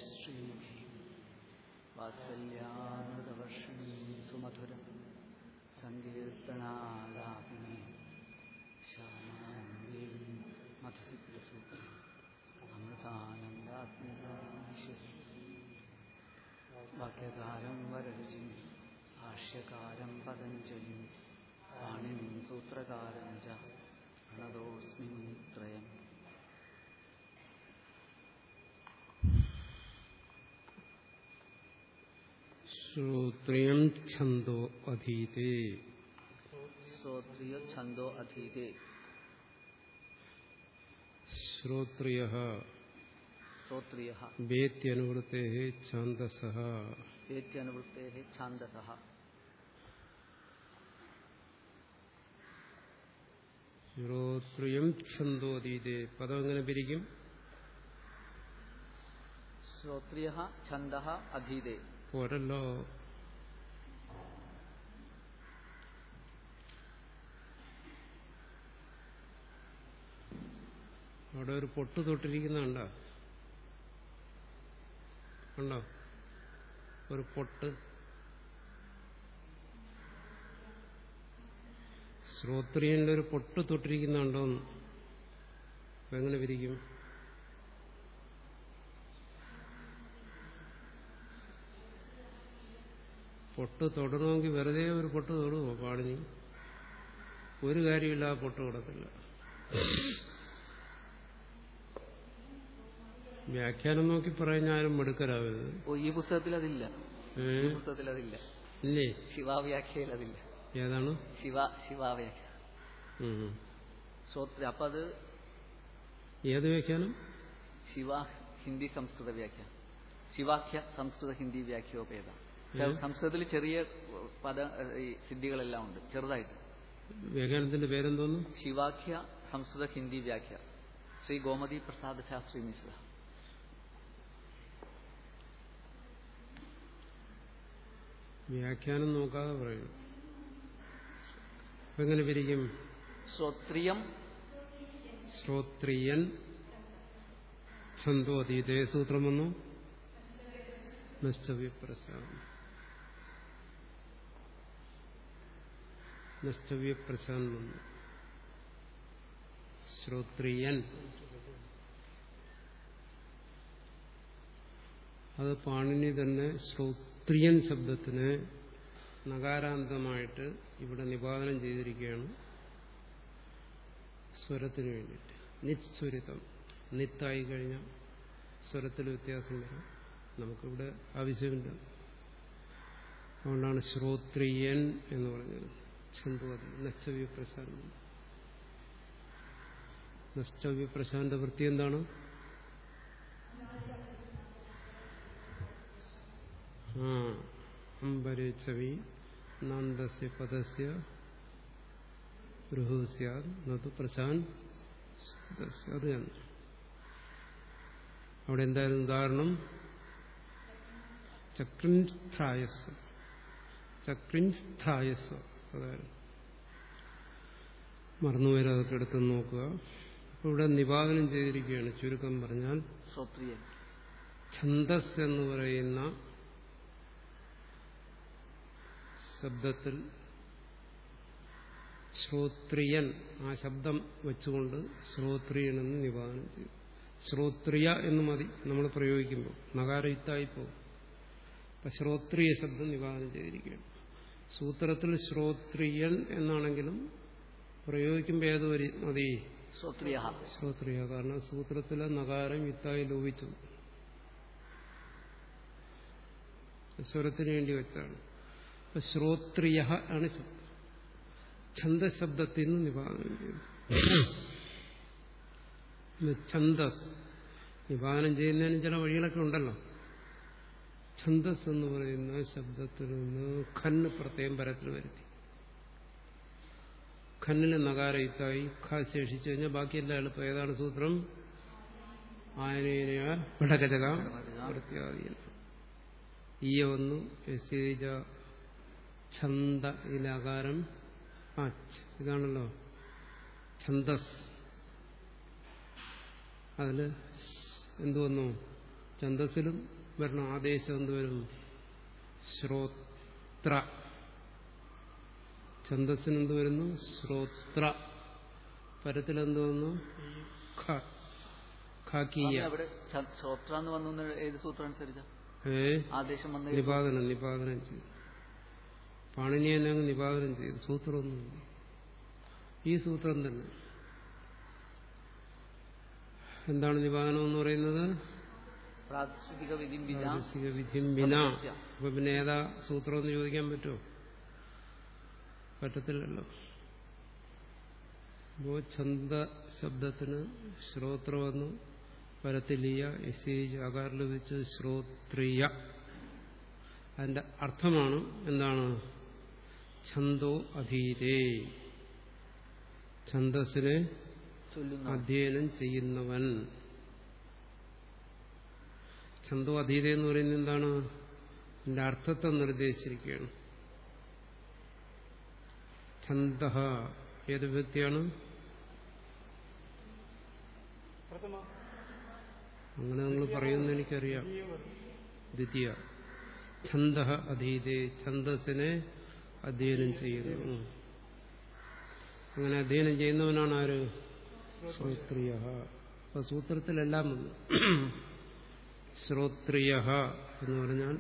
श्रीः वात्सल्यामृतवर्षिणी सुमधुरं सङ्कीर्तनालापिनी श्यामाङ्गीं मधुसिद्धसूत्रम् अमृतानन्दात्मिकाशिः वाक्यकारं वररुचिं भाष्यकारं पतञ्जलिं पाणिनिं सूत्रकारं च प्रणतोऽस्मि त्रयम् ശ്രോത്രിയം ഛന്ദോ അധീതേ श्रोत्रिय छन्दो अधीते ശ്രോത്രിയ श्रोत्रियः വേത്യനുവൃത്തേ ഛാന്ദസ वेत्यनुवृत्तेः छान्दसः ശ്രോത്രിയം ഛന്ദോ അധീതേ പദം എങ്ങനെ പിരിക്കും श्रोत्रियः छन्दः अधीते പോരല്ലോ അവിടെ ഒരു പൊട്ട് തൊട്ടിരിക്കുന്നുണ്ടോ ഉണ്ടോ ഒരു പൊട്ട് ശ്രോത്രിയന്റെ ഒരു പൊട്ട് തൊട്ടിരിക്കുന്നുണ്ടോന്ന് അപ്പൊ എങ്ങനെ വിരിക്കും പൊട്ട് തൊടണമെങ്കിൽ വെറുതെ ഒരു പൊട്ട് തൊടുമോ പാടിനി ഒരു കാര്യമില്ല ആ പൊട്ട് കൊടുക്കില്ല വ്യാഖ്യാനം നോക്കി പറയാൻ ആരും മടുക്കരാവരുത് ഓ ഈ പുസ്തകത്തിൽ അതില്ല ഏ? ഈ പുസ്തകത്തിൽ അതില്ല ഇല്ലേ ശിവാവ്യാഖ്യയിൽ അതില്ല ഏതാണ് ശിവ ശിവാവ്യാഖ്യ ഉം. ശ്രോത്രി അപ്പൊ അത് ഏത് വ്യാഖ്യാനം ശിവ ഹിന്ദി സംസ്കൃത വ്യാഖ്യ ശിവാഖ്യ സംസ്കൃത ഹിന്ദി വ്യാഖ്യോപേത ഉം. സംസ്കൃതത്തിൽ ചെറിയ പദ ഈ സിദ്ധികളെല്ലാം ഉണ്ട് ചെറുതായിട്ട് വ്യാഖ്യാനത്തിന്റെ പേരെന്തോന്നു ശിവാഖ്യ സംസ്കൃത ഹിന്ദി വ്യാഖ്യ ശ്രീ ഗോമതി പ്രസാദ ശാസ്ത്രി മിശ്ര വ്യാഖ്യാനം നോക്കാതെ പറയും അപ്പൊ എങ്ങനെ പിരിക്കും ശ്രോത്രിയം ശ്രോത്രിയൻ ഛന്തോ അതീതേ സൂത്രം വന്നു നഷ്ടവ്യപ്രസാദം നഷ്ടവ്യപ്രസാദം വന്നു ശ്രോത്രിയൻ അത് പാണിനി തന്നെ ശ്രോത്രിയൻ ശബ്ദത്തിന് നകാരാന്തമായിട്ട് ഇവിടെ നിപാതനം ചെയ്തിരിക്കുകയാണ് സ്വരത്തിന് വേണ്ടിയിട്ട് നിസ്വരിതം നിത്തായി കഴിഞ്ഞാൽ സ്വരത്തിൽ വ്യത്യാസം വരും നമുക്കിവിടെ ആവശ്യമില്ല അതുകൊണ്ടാണ് ശ്രോത്രിയൻ എന്ന് പറഞ്ഞത് ഛന്തുവതി നഷ്ടവ്യപ്രസാദം നഷ്ടവ്യപ്രശാന്റെ വൃത്തി എന്താണ് ആ അംബരേച്ചവി നന്ദസ്യ പദസ്യ ഋഹു സ്യാദ് നതു പ്രശാൻ ശബ്ദസ്യ. അത് തന്നെ അവിടെ എന്തായിരുന്നു ഉദാഹരണം ചക്രിൻസ്ഥായസ് ചക്രിൻസ്ഥായസ് അതായിരുന്നു മറന്നുപോയാൽ അതൊക്കെ എടുത്ത് നോക്കുക അപ്പോൾ ഇവിടെ നിവാദനം ചെയ്തിരിക്കുകയാണ് ചുരുക്കം പറഞ്ഞാൽ ശ്രോത്രിയൻ ഛന്ദസ് എന്ന് പറയുന്ന ശബ്ദത്തിൽ ശ്രോത്രിയൻ ആ ശബ്ദം വെച്ചുകൊണ്ട് ശ്രോത്രിയൻ എന്ന് നിവാദനം ചെയ്തു ശ്രോത്രിയ എന്ന് മതി നമ്മൾ പ്രയോഗിക്കുമ്പോൾ നകാരയുക്തായി പോകും അപ്പൊ ശ്രോത്രിയ ശബ്ദം നിവാദനം ചെയ്തിരിക്കുകയാണ് സൂത്രത്തിൽ ശ്രോത്രിയൻ എന്നാണെങ്കിലും പ്രയോഗിക്കുമ്പോൾ ഏത് വരി മതി ശ്രോത്രിയ ശ്രോത്രിയ കാരണം സൂത്രത്തിലെ നകാരം യുക്തായി ലോപിച്ചു സ്വരത്തിന് വേണ്ടി വെച്ചാണ് അപ്പൊ ശ്രോത്രിയ ആണ് ശബ്ദം ഛന്ദശബ്ദത്തിൽ നിന്ന് നിവാദനം ചെയ്തു ഛന്ദസ് നിവാദനം ചെയ്യുന്നതിന് ചില വഴികളൊക്കെ ഉണ്ടല്ലോ ഛന്ദസ് എന്ന് പറയുന്ന ശബ്ദത്തിൽ നിന്ന് ഖന്ന് പ്രത്യേകം പരത്തിൽ വരുത്തി ഖന്നിന് നകാരയുക്തായി ഖ ശേഷിച്ചു കഴിഞ്ഞാൽ ബാക്കിയെല്ലാം എളുപ്പം ഏതാണ് സൂത്രം ആയനേന വിടകജക വൃത്തിയാദിയാണ് ഈയ വന്നു യസേജ ഛന്ദ ഇലാകാരം ആ ഛ- ഇതാണല്ലോ ഛന്ദസ് അതില് എന്തു വന്നു ഛന്ദസ്സിലും വരണം ആദേശം എന്ത് വരും ശ്രോത്ര ഛന്തസ്സിന് എന്ത് വരുന്നു ശ്രോത്ര പരത്തിൽ എന്ത് വന്നു ഖ ഖാക്കീയ സ്വാമി, അവിടെ ശ- ശ്രോത്ര എന്ന് വന്നു എന്ന് ഏത് സൂത്രം അനുസരിച്ച ഏ ആദേശം വന്ന നിപാതനം നിപാതനം ചെയ്തു പാണിനി തന്നെ അങ്ങ് നിപാതനം ചെയ്തു സൂത്രമൊന്നുമില്ല ഈ സൂത്രം തന്നെ എന്താണ് നിപാതനം എന്ന് പറയുന്നത് പ്രാതിഷ്ഠിക വിധി വിന പ്രാദേശിക വിധിം വിന അപ്പൊ പിന്നെ ഏതാ സൂത്രം എന്ന് ചോദിക്കാൻ പറ്റുമോ പറ്റത്തില്ലല്ലോ അപ്പോ ഛന്ദ ശബ്ദത്തിന് ശ്രോത്ര വന്നു പരത്തിലീയ എസ് ആകാരിൽ വെച്ച് ശ്രോത്രിയ അതിന്റെ അർത്ഥമാണ് എന്താണ് ഛന്തോ അധീരേ ഛന്ദസ്സിനെ ചൊല്ലുന്ന അധ്യയനം ചെയ്യുന്നവൻ ഛന്തോ അധീത എന്ന് പറയുന്നത് എന്താണ് അതിന്റെ അർത്ഥത്തെ നിർദ്ദേശിച്ചിരിക്കുകയാണ് ഛന്ദ ഏത് വ്യക്തിയാണ് അങ്ങനെ നിങ്ങൾ പറയുമെന്ന് എനിക്കറിയാം ദ്വിതീയ ഛന്ദ അധീതേ ഛന്ദസ്സിനെ അധ്യയനം ചെയ്യുന്നു അങ്ങനെ അധ്യയനം ചെയ്യുന്നവനാണ് ആര് ശ്രോത്രിയ അപ്പൊ സൂത്രത്തിലെല്ലാം വന്നു ശ്രോത്രിയ എന്ന് പറഞ്ഞാൽ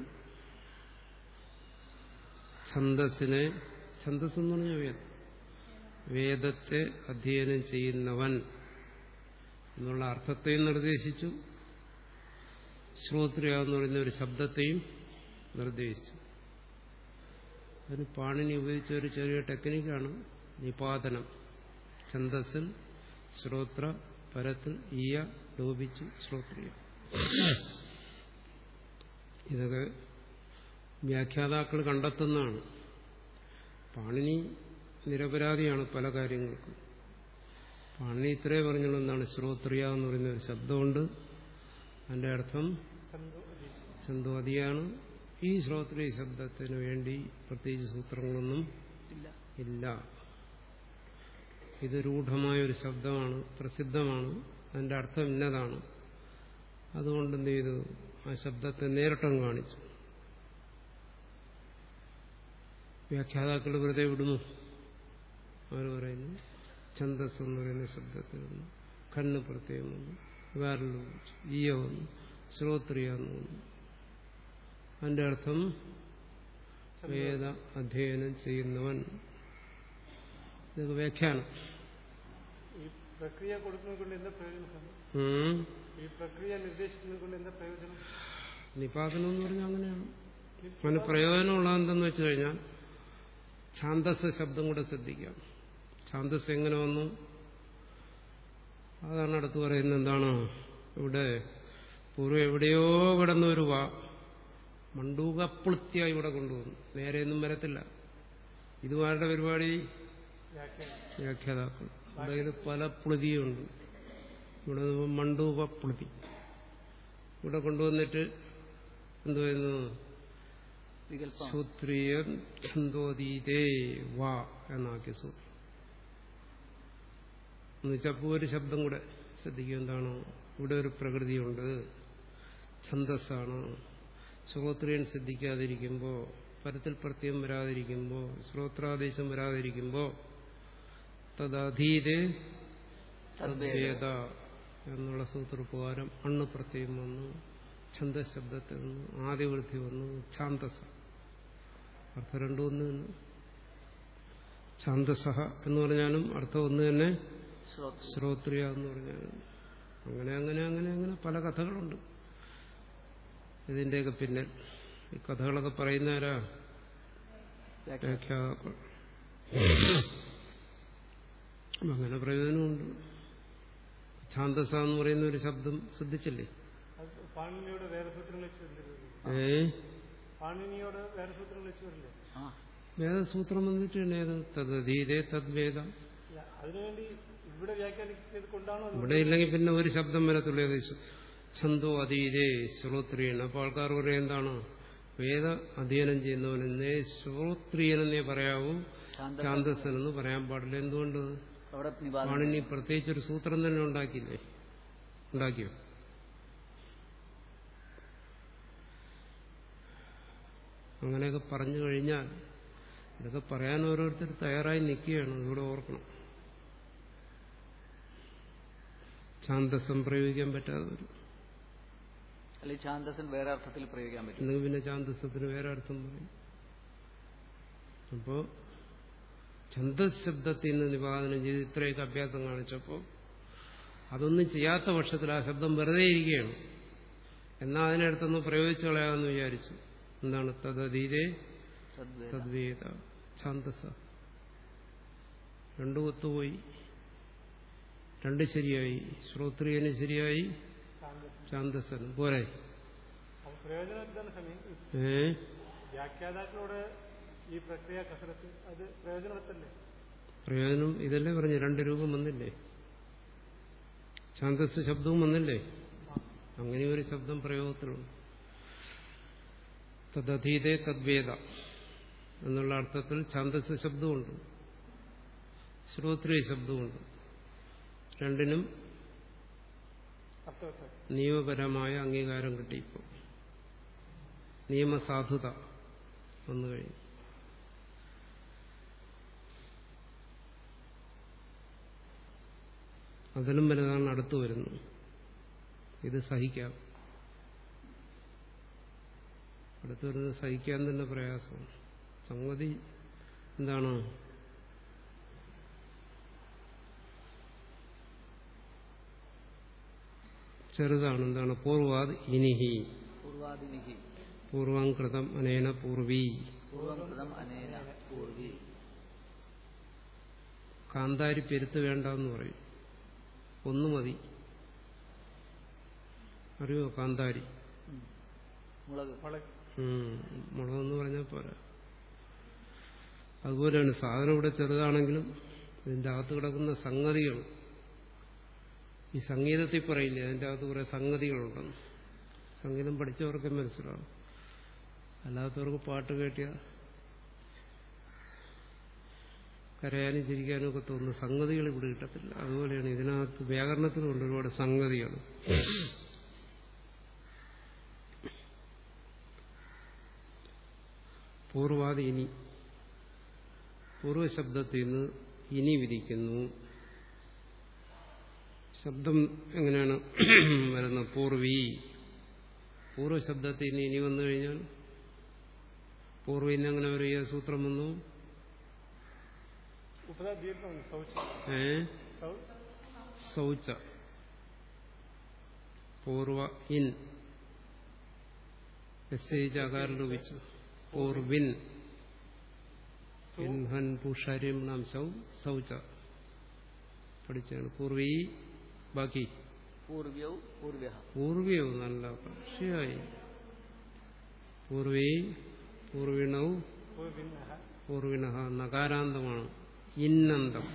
ഛന്ദസ്സിനെ ഛന്ദസ് എന്ന് പറഞ്ഞാൽ വേദം വേദത്തെ അധ്യയനം ചെയ്യുന്നവൻ എന്നുള്ള അർത്ഥത്തെയും നിർദ്ദേശിച്ചു ശ്രോത്രിയ എന്ന് പറയുന്ന ഒരു ശബ്ദത്തെയും നിർദ്ദേശിച്ചു അതിന് പാണിനി ഉപയോഗിച്ച ഒരു ചെറിയ ടെക്നിക്കാണ് നിപാതനം ഛന്ദസ്സിൽ ശ്രോത്ര പരത്തിൽ ഈയ ലോപിച്ചു ശ്രോത്രിയ ഇതൊക്കെ വ്യാഖ്യാതാക്കൾ കണ്ടെത്തുന്നതാണ് പാണിനി നിരപരാധിയാണ് പല കാര്യങ്ങൾക്കും പാണിനി ഇത്രേ പറഞ്ഞുള്ളൂ എന്താണ് ശ്രോത്രിയ എന്ന് പറയുന്ന ഒരു ശബ്ദമുണ്ട് അതിന്റെ അർത്ഥം ചന്തോതിയാണ് ഈ ശ്രോത്രിയ ശബ്ദത്തിന് വേണ്ടി പ്രത്യേകിച്ച് സൂത്രങ്ങളൊന്നും ഇല്ല ഇല്ല ഇത് രൂഢമായ ഒരു ശബ്ദമാണ് പ്രസിദ്ധമാണ് അതിന്റെ അർത്ഥം ഇന്നതാണ് അതുകൊണ്ട് എന്ത് ചെയ്തു ആ ശബ്ദത്തെ നേരിട്ടം കാണിച്ചു വ്യാഖ്യാതാക്കൾ വെറുതെ വിടുന്നു അവർ പറയുന്നു ഛന്ദസ് എന്ന് പറയുന്ന ശബ്ദത്തിൽ വന്നു കണ്ണ് പ്രത്യേകം വന്നു വേറെ ഈയ വന്നു ശ്രോത്രിയ എന്ന് വന്നു അതിന്റെ അർത്ഥം വേദ അധ്യയനം ചെയ്യുന്നവൻ ഇതൊക്കെ വ്യാഖ്യാനം ഈ പ്രക്രിയ കൊടുക്കുന്നത് കൊണ്ട് എന്താ പ്രയോജനം സ്വാമി? ഉം. ഈ പ്രക്രിയ നിർദ്ദേശിക്കുന്നത് കൊണ്ട് എന്താ പ്രയോജനം നിപാതനം എന്ന് പറഞ്ഞാൽ അങ്ങനെയാണ് അതിന് പ്രയോജനമുള്ളത് എന്തെന്ന് വെച്ച് കഴിഞ്ഞാൽ ഛാന്തസ് ശബ്ദം കൂടെ ശ്രദ്ധിക്കാം ഛാന്തസ് എങ്ങനെ വന്നു അതാണ് അടുത്ത് പറയുന്നത് എന്താണ് ഇവിടെ പൂർവ്വം എവിടെയോ കിടന്ന ഒരു വാ മണ്ടൂകപ്പുളുത്തിയായി ഇവിടെ കൊണ്ടുവന്നു നേരെയൊന്നും വരത്തില്ല ഇതുമാരുടെ പരിപാടി വ്യാഖ്യാനം വ്യാഖ്യാതാക്കൾ അതായത് പല പുളുതിയുണ്ട് ഇവിടെ നിന്ന് മണ്ടൂകപ്പുളുതി ഇവിടെ കൊണ്ടുവന്നിട്ട് എന്ത് പറയുന്നു വികല്പം സൂത്രീയ ഛന്തോതീതേ വാ എന്നാക്കിയ സൂത്രം എന്നുവെച്ചപ്പോൾ ഒരു ശബ്ദം കൂടെ ശ്രദ്ധിക്കുക എന്താണ് ഇവിടെ ഒരു പ്രകൃതിയുണ്ട് ഛന്തസ്സാണ് ശ്രോത്രിയൻ ശ്രദ്ധിക്കാതിരിക്കുമ്പോൾ പരത്തിൽ പ്രത്യം വരാതിരിക്കുമ്പോൾ ശ്രോത്രാദേശം വരാതിരിക്കുമ്പോൾ തദധീതേ തദ്വേദ എന്നുള്ള സൂത്രപ്രകാരം അണ്ണ് പ്രത്യം വന്നു ഛന്ദശബ്ദത്തിൽ വന്നു ആദിവൃത്തി വന്നു ഛാന്തസ അർത്ഥം രണ്ടും ഒന്ന് തന്നെ ഛാന്തസഹ എന്ന് പറഞ്ഞാലും അർത്ഥം ഒന്ന് തന്നെ ശ്രോത്ര ശ്രോത്രിയ എന്ന് പറഞ്ഞാലും അങ്ങനെ അങ്ങനെ അങ്ങനെ അങ്ങനെ പല കഥകളുണ്ട് ഇതിന്റെയൊക്കെ പിന്നിൽ ഈ കഥകളൊക്കെ പറയുന്നവരാ വ്യാഖ്യാനം വ്യാഖ്യാതാക്കൾ അപ്പം അങ്ങനെ പ്രയോജനമുണ്ട് ഛാന്തസ എന്ന് പറയുന്ന ഒരു ശബ്ദം ശ്രദ്ധിച്ചില്ലേ അത് പാണിനിയോട് വേറെ സൂത്രങ്ങൾ വെച്ച് വരില്ലേ ഏ പാണിനിയോട് വേറെ സൂത്രങ്ങൾ വെച്ച് വരില്ലേ ആ വേദസൂത്രം വന്നിട്ട് തന്നെ ഏത് തദ്വീതേ തദ്വേദ ഇല്ല, അതിനുവേണ്ടി ഇവിടെ വ്യാഖ്യാനിച്ചത് കൊണ്ടാണോ അത് ഇവിടെ ഇല്ലെങ്കിൽ പിന്നെ ഒരു ശബ്ദം വരത്തുള്ളൂ ഏത് ഛന്തോ അതീതേ ശ്രോത്രിയൻ അപ്പോൾ ആൾക്കാർ പറയും എന്താണ് വേദ അധ്യയനം ചെയ്യുന്നവനെന്നേ ശ്രോത്രിയനെന്നേ പറയാവൂ ശാന്ത ഛാന്തസനെന്ന് പറയാൻ പാടില്ല എന്തുകൊണ്ട് അവിടെ നിവാദനം പാണിനി പ്രത്യേകിച്ച് ഒരു സൂത്രം തന്നെ ഉണ്ടാക്കിയില്ലേ ഉണ്ടാക്കിയോ അങ്ങനെയൊക്കെ പറഞ്ഞു കഴിഞ്ഞാൽ ഇതൊക്കെ പറയാൻ ഓരോരുത്തർ തയ്യാറായി നിൽക്കുകയാണ് ഇവിടെ ഓർക്കണം ഛാന്തസം പ്രയോഗിക്കാൻ പറ്റാതെ വരും അല്ലെങ്കിൽ ഛാന്തസൻ വേറെ അർത്ഥത്തിൽ പ്രയോഗിക്കാൻ പറ്റും അല്ലെങ്കിൽ പിന്നെ ഛാന്തസത്തിന് വേറെ അർത്ഥം പറയും അപ്പോ ഛന്ദസ് ശബ്ദത്തിൽ നിന്ന് നിവാദനം ചെയ്ത് ഇത്രയൊക്കെ അഭ്യാസം കാണിച്ചപ്പോൾ അതൊന്നും ചെയ്യാത്ത പക്ഷത്തിൽ ആ ശബ്ദം വെറുതെ ഇരിക്കുകയാണ് എന്നാൽ അതിനടുത്തൊന്ന് പ്രയോഗിച്ചു കളയാമെന്ന് വിചാരിച്ചു എന്താണ് തദതീതേ തദ്വേദ തദ്വേദ ഛാന്തസ രണ്ടും ഒത്തുപോയി രണ്ട് ശരിയായി ശ്രോത്രിയന് ശരിയായി ഛാന്തസന് പോരെ അപ്പൊ പ്രയോജനം എന്താണ് സമയം ഏ വ്യാഖ്യാതാക്കളോട് ഈ പ്രക്രിയ കസരത്ത് അത് പ്രയോജനവത്തല്ലേ പ്രയോജനം ഇതല്ലേ പറഞ്ഞു രണ്ട് രൂപം വന്നില്ലേ ഛാന്തസ് ശബ്ദവും വന്നില്ലേ അങ്ങനെ ഒരു ശബ്ദം പ്രയോഗത്തിലുണ്ട് തദധീതേ തദ്വേദ എന്നുള്ള അർത്ഥത്തിൽ ഛാന്തസ് ശബ്ദമുണ്ട് ശ്രോത്രിയ ശബ്ദമുണ്ട് രണ്ടിനും അർത്ഥവത്തം നിയമപരമായ അംഗീകാരം കിട്ടി ഇപ്പോൾ നിയമസാധുത വന്നു കഴിഞ്ഞു അതിലും വലുതാണ് അടുത്തു വരുന്നത് ഇത് സഹിക്കാം അടുത്തു വരുന്നത് സഹിക്കാൻ തന്നെ പ്രയാസമാണ് സംഗതി എന്താണ് ചെറുതാണ് എന്താണ് പൂർവാത് ഇനിഹി പൂർവാദിനിഹി പൂർവം കൃതം അനേന പൂർവീ പൂർവം കൃതം അനേന പൂർവി കാന്താരി പെരുത്ത് വേണ്ടെന്ന് പറയും ഒന്ന് മതി അറിയോ കാന്താരി മുളക് മുളക് ഉം, മുളകെന്ന് പറഞ്ഞാൽ പോരാ അതുപോലെയാണ് സാധനം ഇവിടെ ചെറുതാണെങ്കിലും ഇതിന്റെ അകത്ത് കിടക്കുന്ന സംഗതികൾ ഈ സംഗീതത്തിൽ പറയില്ലേ അതിന്റെ അകത്ത് കുറെ സംഗതികളുണ്ടെന്ന് സംഗീതം പഠിച്ചവർക്ക് മനസ്സിലാവും അല്ലാത്തവർക്ക് പാട്ട് കേട്ടിയ കരയാനും ചിരിക്കാനും ഒക്കെ തോന്നുന്ന സംഗതികൾ ഇവിടെ കിട്ടത്തില്ല അതുപോലെയാണ് ഇതിനകത്ത് വ്യാകരണത്തിലുണ്ട് ഒരുപാട് സംഗതികൾ പൂർവാദി ഇനി പൂർവശബ്ദത്തിൽ നിന്ന് ഇനി വിധിക്കുന്നു ശബ്ദം എങ്ങനെയാണ് വരുന്നത് പൂർവി പൂർവശബ്ദത്തിൽ നിന്ന് ഇനി വന്നു കഴിഞ്ഞാൽ പൂർവിന്ന് എങ്ങനെ ഒരു സൂത്രം വന്നു ഉപത ദീർഘം ശൗച ഏ ശൗ- ശൗച പൂർവ ഇൻ മെസ്സേജ് ആകാരം രൂപിച്ചു പൂർവിൻ ഇൻഹൻ പുഷാര്യം നാം ശൗ ശൗച പഠിച്ചാണ് പൂർവീ ബാക്കി പൂർവ്യൗ പൂർവ്യ പൂർവിയോ നല്ല പക്ഷിയായി പൂർവീ പൂർവിണൗ പൂർവിന്നഃ പൂർവിണ നകാരാന്തമാണ് ഇന്നന്തം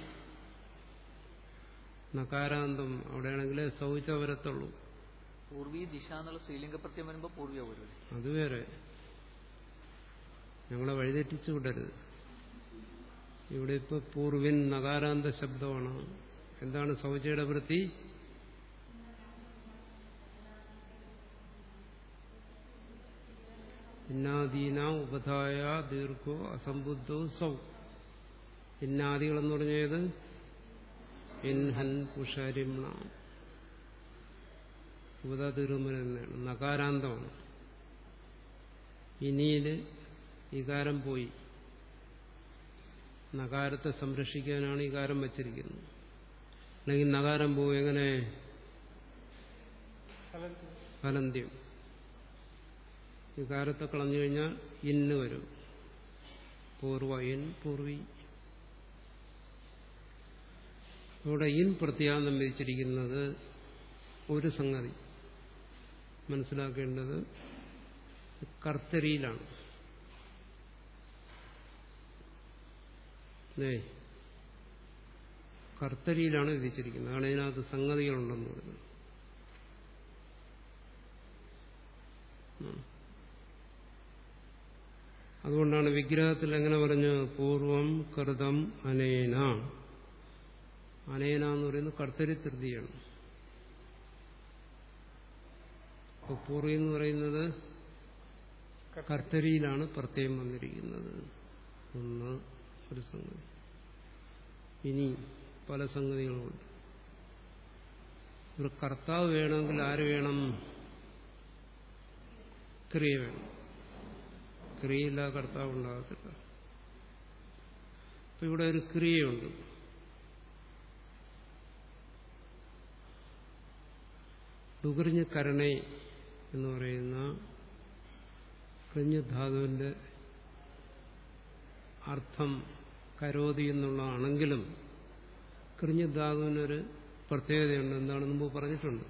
നകാരാന്തം അവിടെയാണെങ്കിൽ ശൗച വരത്തുള്ളൂ പൂർവി ദിശ എന്നുള്ള സ്ത്രീലിംഗ പ്രത്യം വരുമ്പോൾ പൂർവ്യ വരും അത് വേറെ ഞങ്ങളെ വഴിതെറ്റിച്ചു വിടരുത് ഇവിടെ ഇപ്പൊ പൂർവിൻ നകാരാന്ത ശബ്ദമാണ് എന്താണ് ശൗചയുടെ വൃത്തി ഇന്നാദീന ഉപധായ ദീർഘോ അസംബുദ്ധോ സൗ ഇന്നാദികളെന്ന് പറഞ്ഞത് ഇൻഹൻ പുഷാരിംണ ഉപതാതീർമൻ തന്നെയാണ് നകാരാന്തമാണ് ഇനിയില് ഇകാരം പോയി നകാരത്തെ സംരക്ഷിക്കാനാണ് ഇകാരം വച്ചിരിക്കുന്നത് അല്ലെങ്കിൽ നകാരം പോയി എങ്ങനെ ഫലന്തി ഫലന്ത്യം വികാരത്തെ കളഞ്ഞു കഴിഞ്ഞാൽ ഇന്ന് വരും പൂർവ ഇൻ പൂർവി ഇവിടെ ഇൻ പ്രത്യാന്തം വിധിച്ചിരിക്കുന്നത് ഒരു സംഗതി മനസ്സിലാക്കേണ്ടത് കർത്തരിയിലാണ് ഏ കർത്തരിയിലാണ് വിധിച്ചിരിക്കുന്നത് അതാണ് ഇതിനകത്ത് സംഗതികളുണ്ടെന്ന് പറയുന്നത് ഉം. അതുകൊണ്ടാണ് വിഗ്രഹത്തിൽ എങ്ങനെ പറഞ്ഞു പൂർവം കൃതം അനേന അനേന എന്ന് പറയുന്നത് കർത്തരി തൃതിയാണ് അപ്പൊ പൂർവി എന്ന് പറയുന്നത് കർത്തരിയിലാണ് പ്രത്യയം വന്നിരിക്കുന്നത് ഒന്ന് ഒരു സംഗതി ഇനി പല സംഗതികളുമുണ്ട് ഒരു കർത്താവ് വേണമെങ്കിൽ ആര് വേണം ക്രിയ വേണം ക്രിയയില്ലാതെ കർത്താവ് ഉണ്ടാകത്തില്ല അപ്പൊ ഇവിടെ ഒരു ക്രിയയുണ്ട് ഡുകറിഞ്ഞ കരണേ എന്ന് പറയുന്ന കൃഞ്ഞ ധാതുവിന്റെ അർത്ഥം കരോതി എന്നുള്ളതാണെങ്കിലും കൃഞ്ഞ ധാതുവിനൊരു പ്രത്യേകതയുണ്ട് എന്താണെന്ന് മുമ്പ് പറഞ്ഞിട്ടുണ്ട്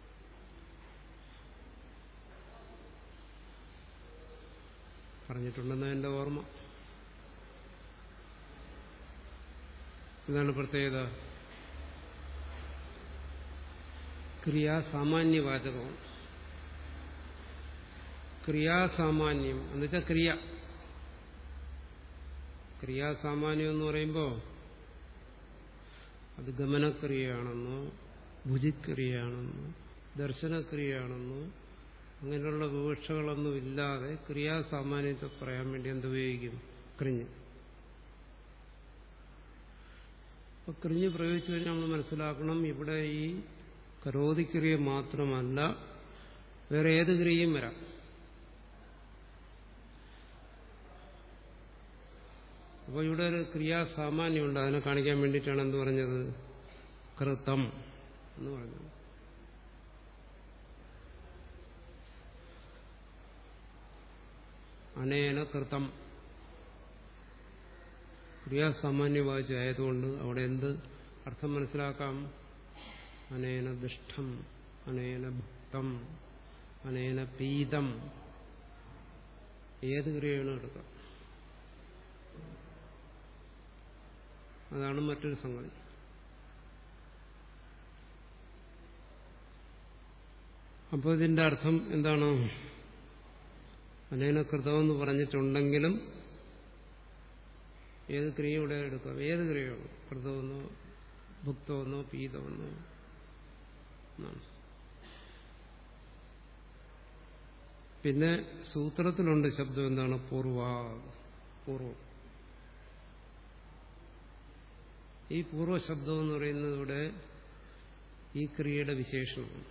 പറഞ്ഞിട്ടുണ്ടെന്ന് എന്റെ ഓർമ്മ ഇതാണ് പ്രത്യേകത ക്രിയാസാമാന്യവാചകവും ക്രിയാസാമാന്യം എന്നുവെച്ചാൽ ക്രിയ ക്രിയാസാമാന്യം എന്ന് പറയുമ്പോൾ അത് ഗമനക്രിയയാണെന്നോ ഭുജിക്രിയയാണെന്നോ ദർശനക്രിയയാണെന്നോ അങ്ങനെയുള്ള വിവക്ഷകളൊന്നും ഇല്ലാതെ ക്രിയാസാമാന്യത്തെ പറയാൻ വേണ്ടി എന്തുപയോഗിക്കും ക്രിഞ്ഞ് അപ്പൊ ക്രിഞ്ഞ് പ്രയോഗിച്ചു കഴിഞ്ഞാൽ നമ്മൾ മനസ്സിലാക്കണം ഇവിടെ ഈ കരോതിക്രിയ മാത്രമല്ല വേറെ ഏത് ക്രിയയും വരാം അപ്പോൾ ഇവിടെ ഒരു ക്രിയാസാമാന്യമുണ്ട് അതിനെ കാണിക്കാൻ വേണ്ടിയിട്ടാണ് എന്ത് പറഞ്ഞത് കൃതം എന്ന് പറഞ്ഞത് അനേന കൃതം ക്രിയാസാമാന്യവാചി ആയതുകൊണ്ട് അവിടെ എന്ത് അർത്ഥം മനസ്സിലാക്കാം അനേന ദുഷ്ടം അനേന ഭുക്തം അനേന പീതം ഏത് ക്രിയയാണ് എടുക്കാം അതാണ് മറ്റൊരു സംഗതി അപ്പോൾ ഇതിന്റെ അർത്ഥം എന്താണ് അനേന കൃതമെന്ന് പറഞ്ഞിട്ടുണ്ടെങ്കിലും ഏത് ക്രിയ ഇവിടെ എടുക്കാം ഏത് ക്രിയയാണോ കൃതമെന്നോ ഭുക്തമെന്നോ പീതമെന്നോ എന്നാണ് പിന്നെ സൂത്രത്തിലുണ്ട് ശബ്ദം എന്താണ് പൂർവ പൂർവം ഈ പൂർവ്വശബ്ദം എന്ന് പറയുന്നത് ഇവിടെ ഈ ക്രിയയുടെ വിശേഷണമാണ്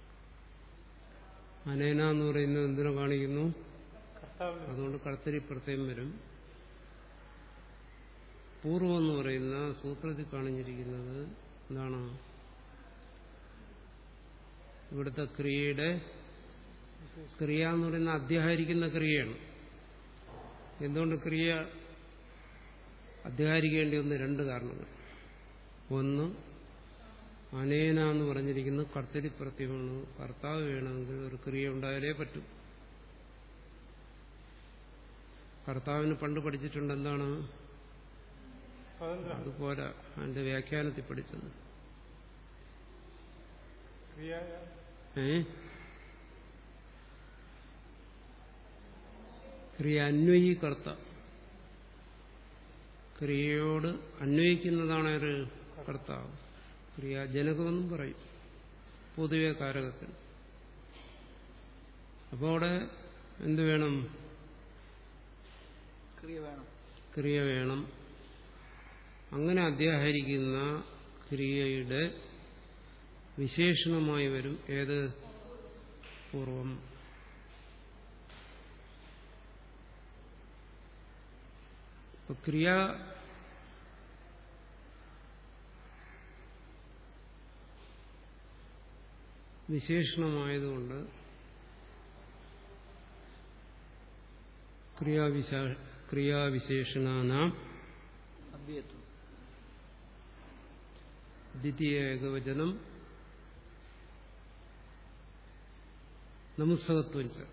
അനേന എന്ന് പറയുന്നത് എന്തിനു കാണിക്കുന്നു കർത്താവിന് അതുകൊണ്ട് കർത്തരി പ്രത്യം വരും പൂർവം എന്ന് പറയുന്ന സൂത്രത്തിൽ കാണിച്ചിരിക്കുന്നത് എന്താണ് ഇവിടുത്തെ ക്രിയയുടെ ക്രിയ എന്ന് പറയുന്ന അധ്യാഹരിക്കുന്ന ക്രിയയാണ് എന്തുകൊണ്ട് ക്രിയ അധ്യാഹരിക്കേണ്ടി വന്ന രണ്ട് കാരണങ്ങൾ ഒന്ന് അനേന എന്ന് പറഞ്ഞിരിക്കുന്നത് കർത്തരി പ്രത്യമാണ് കർത്താവ് വേണമെങ്കിൽ ഒരു ക്രിയ ഉണ്ടായാലേ പറ്റൂ കർത്താവിന് പണ്ട് പഠിച്ചിട്ടുണ്ട് എന്താണ് സ്വതന്ത്ര അതുപോലെ അതിന്റെ വ്യാഖ്യാനത്തിൽ പഠിച്ചത് ക്രിയ ഏ ക്രിയ അന്വയീകർത്ത ക്രിയയോട് അന്വയിക്കുന്നതാണ് ഒരു കർത്താവ് ക്രിയാജനകമെന്നും പറയും പൊതുവെ കാരകത്തിൽ അപ്പോൾ അവിടെ എന്ത് വേണം ക്രിയ വേണം ക്രിയ വേണം അങ്ങനെ അധ്യാഹരിക്കുന്ന ക്രിയയുടെ വിശേഷണമായി വരും ഏത് പൂർവം ഇപ്പൊ ക്രിയ വിശേഷണമായതുകൊണ്ട് ക്രിയാവിശ ക്രിയാവിശേഷണാനാം അഭ്യത്വം ദ്വിതീയ ഏകവചനം നമുസ്സകത്വം ച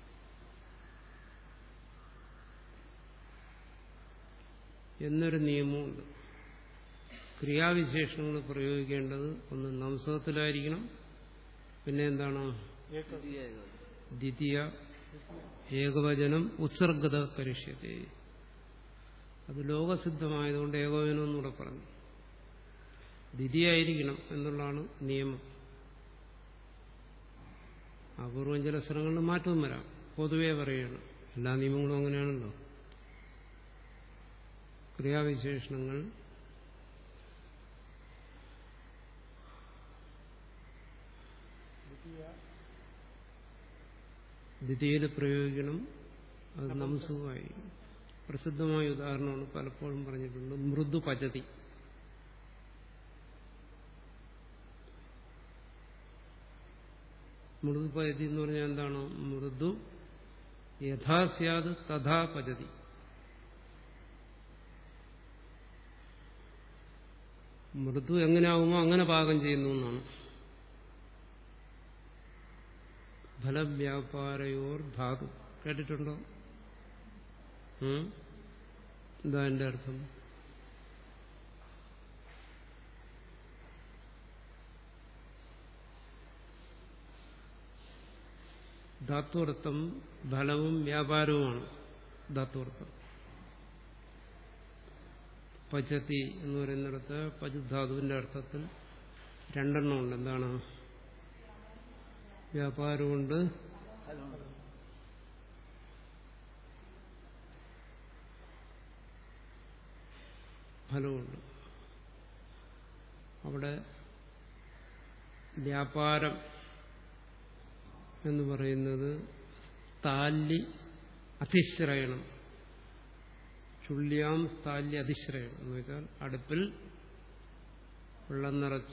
എന്നൊരു നിയമമുണ്ട് ക്രിയാവിശേഷണങ്ങൾ പ്രയോഗിക്കേണ്ടത് ഒന്ന് നംസകത്തിലായിരിക്കണം പിന്നെ എന്താണ് ഏക ദ്വിതീയ ഏകവചനം. ദ്വിതീയ ഏകവചനം ഉത്സർഗത കരിഷ്യത്തെ അത് ലോകസിദ്ധമായതുകൊണ്ട് ഏകവചനം എന്നൂടെ പറഞ്ഞു ദ്വിതീയായിരിക്കണം എന്നുള്ളതാണ് നിയമം അപൂർവം ചില സ്ഥലങ്ങളിൽ മാറ്റവും വരാം പൊതുവേ പറയണം എല്ലാ നിയമങ്ങളും അങ്ങനെയാണല്ലോ ക്രിയാവിശേഷണങ്ങൾ ദ്വിതീയ ദ്വിതീയയിൽ പ്രയോഗിക്കണം അത് നംസുമായി പ്രസിദ്ധമായ ഉദാഹരണമാണ് പലപ്പോഴും പറഞ്ഞിട്ടുണ്ട് മൃദു പചതി മൃദു പചതി എന്ന് പറഞ്ഞാൽ എന്താണ് മൃദു യഥാ സ്യാത് തഥാ പചതി മൃദു എങ്ങനെയാകുമോ അങ്ങനെ പാകം ചെയ്യുന്നു എന്നാണ് ഫലവ്യാപാരയോർ ധാതു കേട്ടിട്ടുണ്ടോ ഉം? എന്താ എന്റെ അർത്ഥം ധാത്വർത്ഥം ഫലവും വ്യാപാരവുമാണ് ധാത്വർത്ഥം പചതി എന്ന് പറയുന്നിടത്ത് പചുധാതുവിന്റെ അർത്ഥത്തിൽ രണ്ടെണ്ണമുണ്ട് എന്താണ് വ്യാപാരമുണ്ട് ഫലമുണ്ട് ഫലമുണ്ട് അവിടെ വ്യാപാരം എന്ന് പറയുന്നത് താല്ലി അതിശ്രയണം ചുള്ളിയാം താല്ലി അതിശ്രയണം എന്ന് വെച്ചാൽ അടുപ്പിൽ വെള്ളം നിറച്ച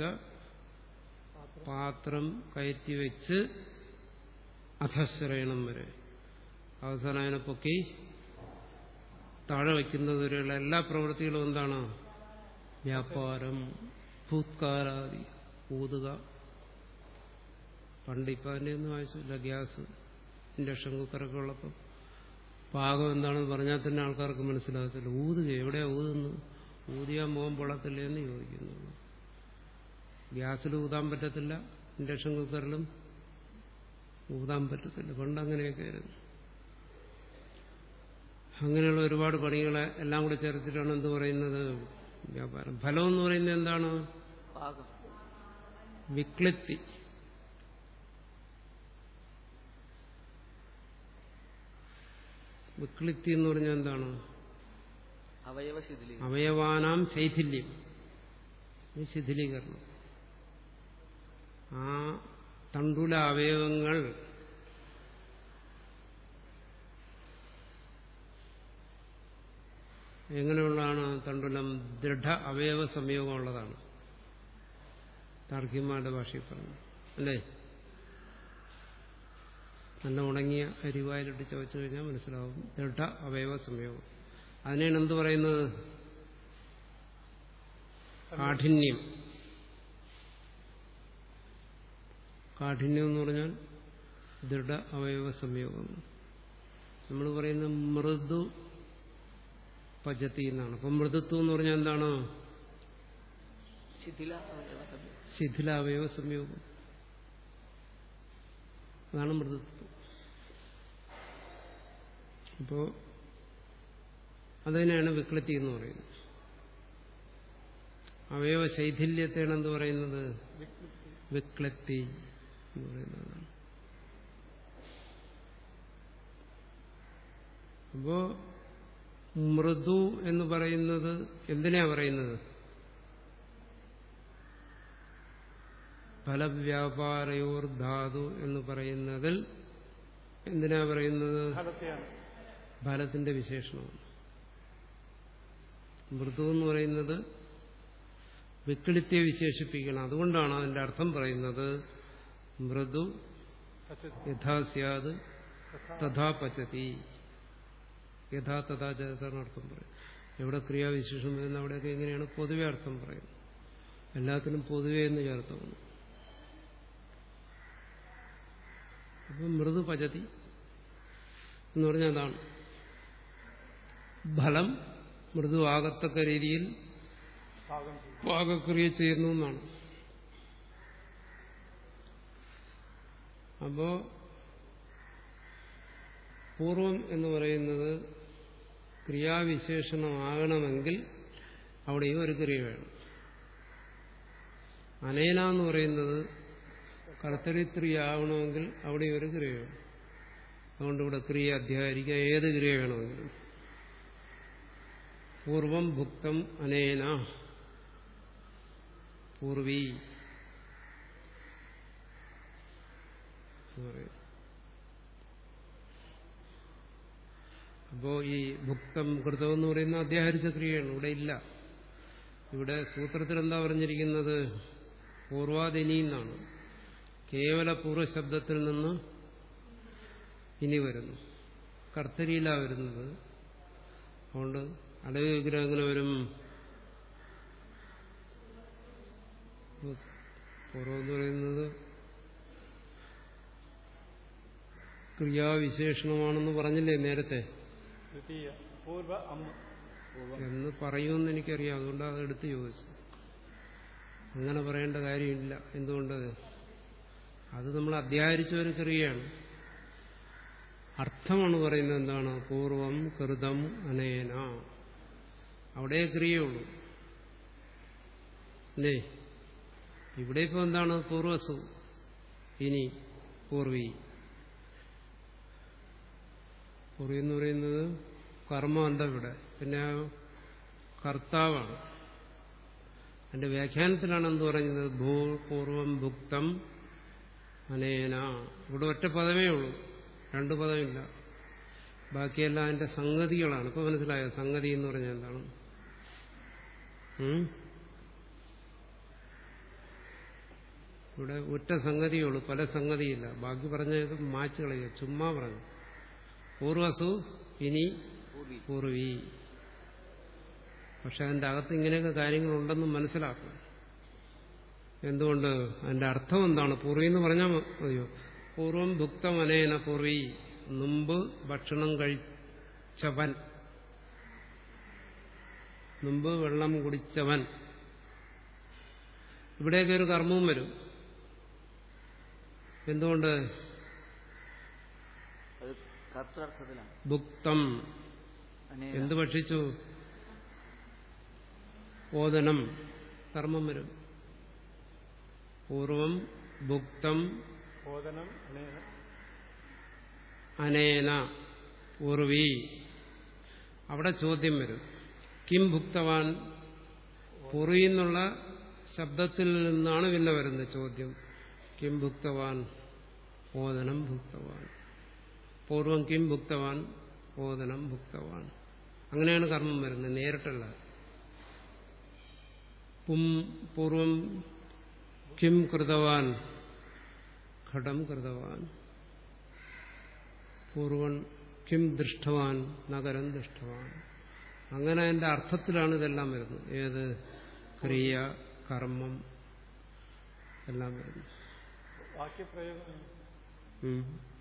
പാത്രം കയറ്റി വെച്ച് അധശ്രയണം വരെ അവസാനം അതിനെ പൊക്കി താഴെ വയ്ക്കുന്നത് വരെയുള്ള എല്ലാ പ്രവൃത്തികളും എന്താണ് വ്യാപാരം ഭൂത്കാരാദി ഊതുക പണ്ട് ഇപ്പം അതിൻ്റെ ഒന്നും ആവശ്യമില്ല ഗ്യാസ് ഇൻഡക്ഷൻ കുക്കറൊക്കെ ഉള്ളപ്പോൾ പാകം എന്താണെന്ന് പറഞ്ഞാൽ തന്നെ ആൾക്കാർക്ക് മനസ്സിലാകത്തില്ല ഊതുക എവിടെയാ ഊതുന്നത് ഊതിയാൻ പോകാൻ പൊള്ളത്തില്ല എന്ന് ചോദിക്കുന്നു ഗ്യാസിൽ ഊതാൻ പറ്റത്തില്ല ഇൻഡക്ഷൻ കുക്കറിലും ഊതാൻ പറ്റത്തില്ല പണ്ട് അങ്ങനെയൊക്കെ ആയിരുന്നു അങ്ങനെയുള്ള ഒരുപാട് പണികളെ എല്ലാം കൂടെ ചേർത്തിട്ടാണ് എന്ത് പറയുന്നത് വ്യാപാരം ഫലം എന്ന് പറയുന്നത് എന്താണ് പാകം വിക്ലിപ്തി വിക്ലിപ്തി എന്ന് പറഞ്ഞാൽ എന്താണ് അവയവ ശിഥിലീകരണം അവയവാനാം ശൈഥില്യം ഇത് ശിഥിലീകരണം ആ തണ്ടുല അവയവങ്ങൾ എങ്ങനെയുള്ളതാണ് തണ്ടുലം ദൃഢ അവയവ സംയോഗമുള്ളതാണ് താർക്കികന്മാരുടെ ഭാഷയിൽ പറഞ്ഞു അല്ലേ നല്ല ഉണങ്ങിയ അരിവായിലിട്ട് ചവച്ചു കഴിഞ്ഞാൽ മനസ്സിലാവും ദൃഢ അവയവ സംയോഗം അതിനാണ് എന്ത് പറയുന്നത് കാഠിന്യം കാഠിന്യം എന്ന് പറഞ്ഞാൽ ദൃഢ അവയവ സംയോഗം നമ്മൾ പറയുന്ന മൃദു പചത്തി എന്നാണ് അപ്പം മൃദുത്വം എന്ന് പറഞ്ഞാൽ എന്താണ് ശിഥില അവയവ സംയോഗം. ശിഥില അവയവ സംയോഗം അതാണ് മൃദുത്വം അപ്പോ അതിനെയാണ് വിക്ലത്തി എന്ന് പറയുന്നത് അവയവ ശൈഥില്യത്തെയാണ് എന്ത് പറയുന്നത് വിക്ലത്തി എന്ന് പറയുന്നതാണ് അപ്പോ മൃദു എന്ന് പറയുന്നത് എന്തിനാ പറയുന്നത് ഫലവ്യാപാരയോർ ധാതു എന്ന് പറയുന്നതിൽ എന്തിനാ പറയുന്നത് ഫലത്തെയാണ് ഫലത്തിന്റെ വിശേഷണമാണ് മൃദു എന്ന് പറയുന്നത് വിക്ലിത്തെ വിശേഷിപ്പിക്കണം അതുകൊണ്ടാണ് അതിന്റെ അർത്ഥം പറയുന്നത് മൃദു പച്ചത്തി യഥാ സ്യാത് തഥാ പച്ചതി യഥാ തഥാ ചേർത്താണ് അർത്ഥം പറയും എവിടെ ക്രിയാവിശേഷം വരുന്ന അവിടെയൊക്കെ എങ്ങനെയാണ് പൊതുവെ അർത്ഥം പറയുന്നത് എല്ലാത്തിനും പൊതുവെ എന്ന് ചേർത്താണ് അപ്പം മൃദു പചതി എന്ന് പറഞ്ഞാൽ അതാണ് ഫലം മൃദു ആകത്തക്ക രീതിയിൽ പാകം ചെയ്യും പാകക്രിയ ചെയ്യുന്നു എന്നാണ് അപ്പോ പൂർവം എന്ന് പറയുന്നത് ക്രിയാവിശേഷണമാകണമെങ്കിൽ അവിടെയും ഒരു ക്രിയ വേണം അനേന എന്ന് പറയുന്നത് കർത്തരിത്രിയാവണമെങ്കിൽ അവിടെ ഒരു ക്രിയ വേണം അതുകൊണ്ട് ഇവിടെ ക്രിയ അധ്യായിരിക്കുക ഏത് ക്രിയ വേണമെങ്കിലും പൂർവം ഭുക്തം അനേന പൂർവി എന്ന് പറയും അപ്പോ ഈ ഭുക്തം കൃതം എന്ന് പറയുന്ന അധ്യാഹരിച്ച ക്രിയയാണ് ഇവിടെ ഇല്ല ഇവിടെ സൂത്രത്തിൽ എന്താ പറഞ്ഞിരിക്കുന്നത് പൂർവാദിനി എന്നാണ് കേവല പൂർവ്വശബ്ദത്തിൽ നിന്ന് ഇനി വരുന്നു കർത്തരിയില വരുന്നത് അതുകൊണ്ട് അലവ് വിഗ്രഹം എങ്ങനെ വരും പൂർവ്വം എന്ന് പറയുന്നത് ക്രിയാവിശേഷണമാണെന്ന് പറഞ്ഞില്ലേ നേരത്തെ തൃതീയ പൂർവ അമ്മ എന്ന് പറയുമെന്ന് എനിക്കറിയാം അതുകൊണ്ട് അത് എടുത്ത് ചോദിച്ചു അങ്ങനെ പറയേണ്ട കാര്യമില്ല എന്തുകൊണ്ട് അത് നമ്മൾ അധ്യാരിച്ച ഒരു ക്രിയയാണ് അർത്ഥമാണ് പറയുന്നത് എന്താണ് പൂർവം കൃതം അനേന അവിടെ ക്രിയയുള്ളൂ അല്ലേ ഇവിടെ ഇപ്പൊ എന്താണ് പൂർവസു ഇനി പൂർവി പൂർവി എന്ന് പറയുന്നത് കർമ്മം എന്താ ഇവിടെ പിന്നെ ആ കർത്താവാണ് അതിന്റെ വ്യാഖ്യാനത്തിലാണ് എന്ത് പറയുന്നത് ഭൂ പൂർവം ഭുക്തം അനേന ഇവിടെ ഒറ്റ പദമേ ഉള്ളൂ രണ്ട് പദമില്ല ബാക്കിയെല്ലാം അതിന്റെ സംഗതികളാണ് ഇപ്പൊ മനസ്സിലായോ സംഗതി എന്ന് പറഞ്ഞാൽ എന്താണ് ഉം? ഇവിടെ ഒറ്റ സംഗതിയുള്ളൂ പല സംഗതിയില്ല ബാക്കി പറഞ്ഞത് മാച്ച് കളയുക ചുമ്മാ പറഞ്ഞു പൂർവസു ഇനി പൂർവി പൂർവി പക്ഷെ അതിന്റെ അകത്ത് ഇങ്ങനെയൊക്കെ കാര്യങ്ങളുണ്ടെന്ന് മനസ്സിലാക്കണം എന്തുകൊണ്ട് അതിന്റെ അർത്ഥം എന്താണ് പൂർവി എന്ന് പറഞ്ഞാൽ മതിയോ പൂർവം ഭുക്തം അനേന പൂർവി മുമ്പ് ഭക്ഷണം കഴിച്ചവൻ മുമ്പ് വെള്ളം കുടിച്ചവൻ ഇവിടെയൊക്കെ ഒരു കർമ്മവും വരും എന്തുകൊണ്ട് അത് കർത്തർത്ഥത്തിലാണ് ഭുക്തം അനേന എന്ത് ഭക്ഷിച്ചു ഓദനം കർമ്മം വരും പൂർവം ഭുക്തം ബോധനം അനേന അനേന ഉർവി അവിടെ ചോദ്യം വരും കിം ഭുക്തവാൻ പൂർവി എന്നുള്ള ശബ്ദത്തിൽ നിന്നാണ് പിന്നെ വരുന്നത് ചോദ്യം കിം ഭുക്തവാൻ ഓദനം ഭുക്തവാൻ പൂർവം കിം ഭുക്തവാൻ ഓദനം ഭുക്തവാൻ അങ്ങനെയാണ് കർമ്മം വരുന്നത് നേരിട്ടല്ല പും പൂർവം കിം കൃതവാൻ ഘടം കൃതവാൻ പൂർവൻ കിം ദൃഷ്ടവാൻ നഗരം ദൃഷ്ടവാൻ അങ്ങനെ അതിന്റെ അർത്ഥത്തിലാണ് ഇതെല്ലാം വരുന്നത് ഏത് ക്രിയ കർമ്മം എല്ലാം വരുന്നു വാക്യപ്രയോഗം ഉം.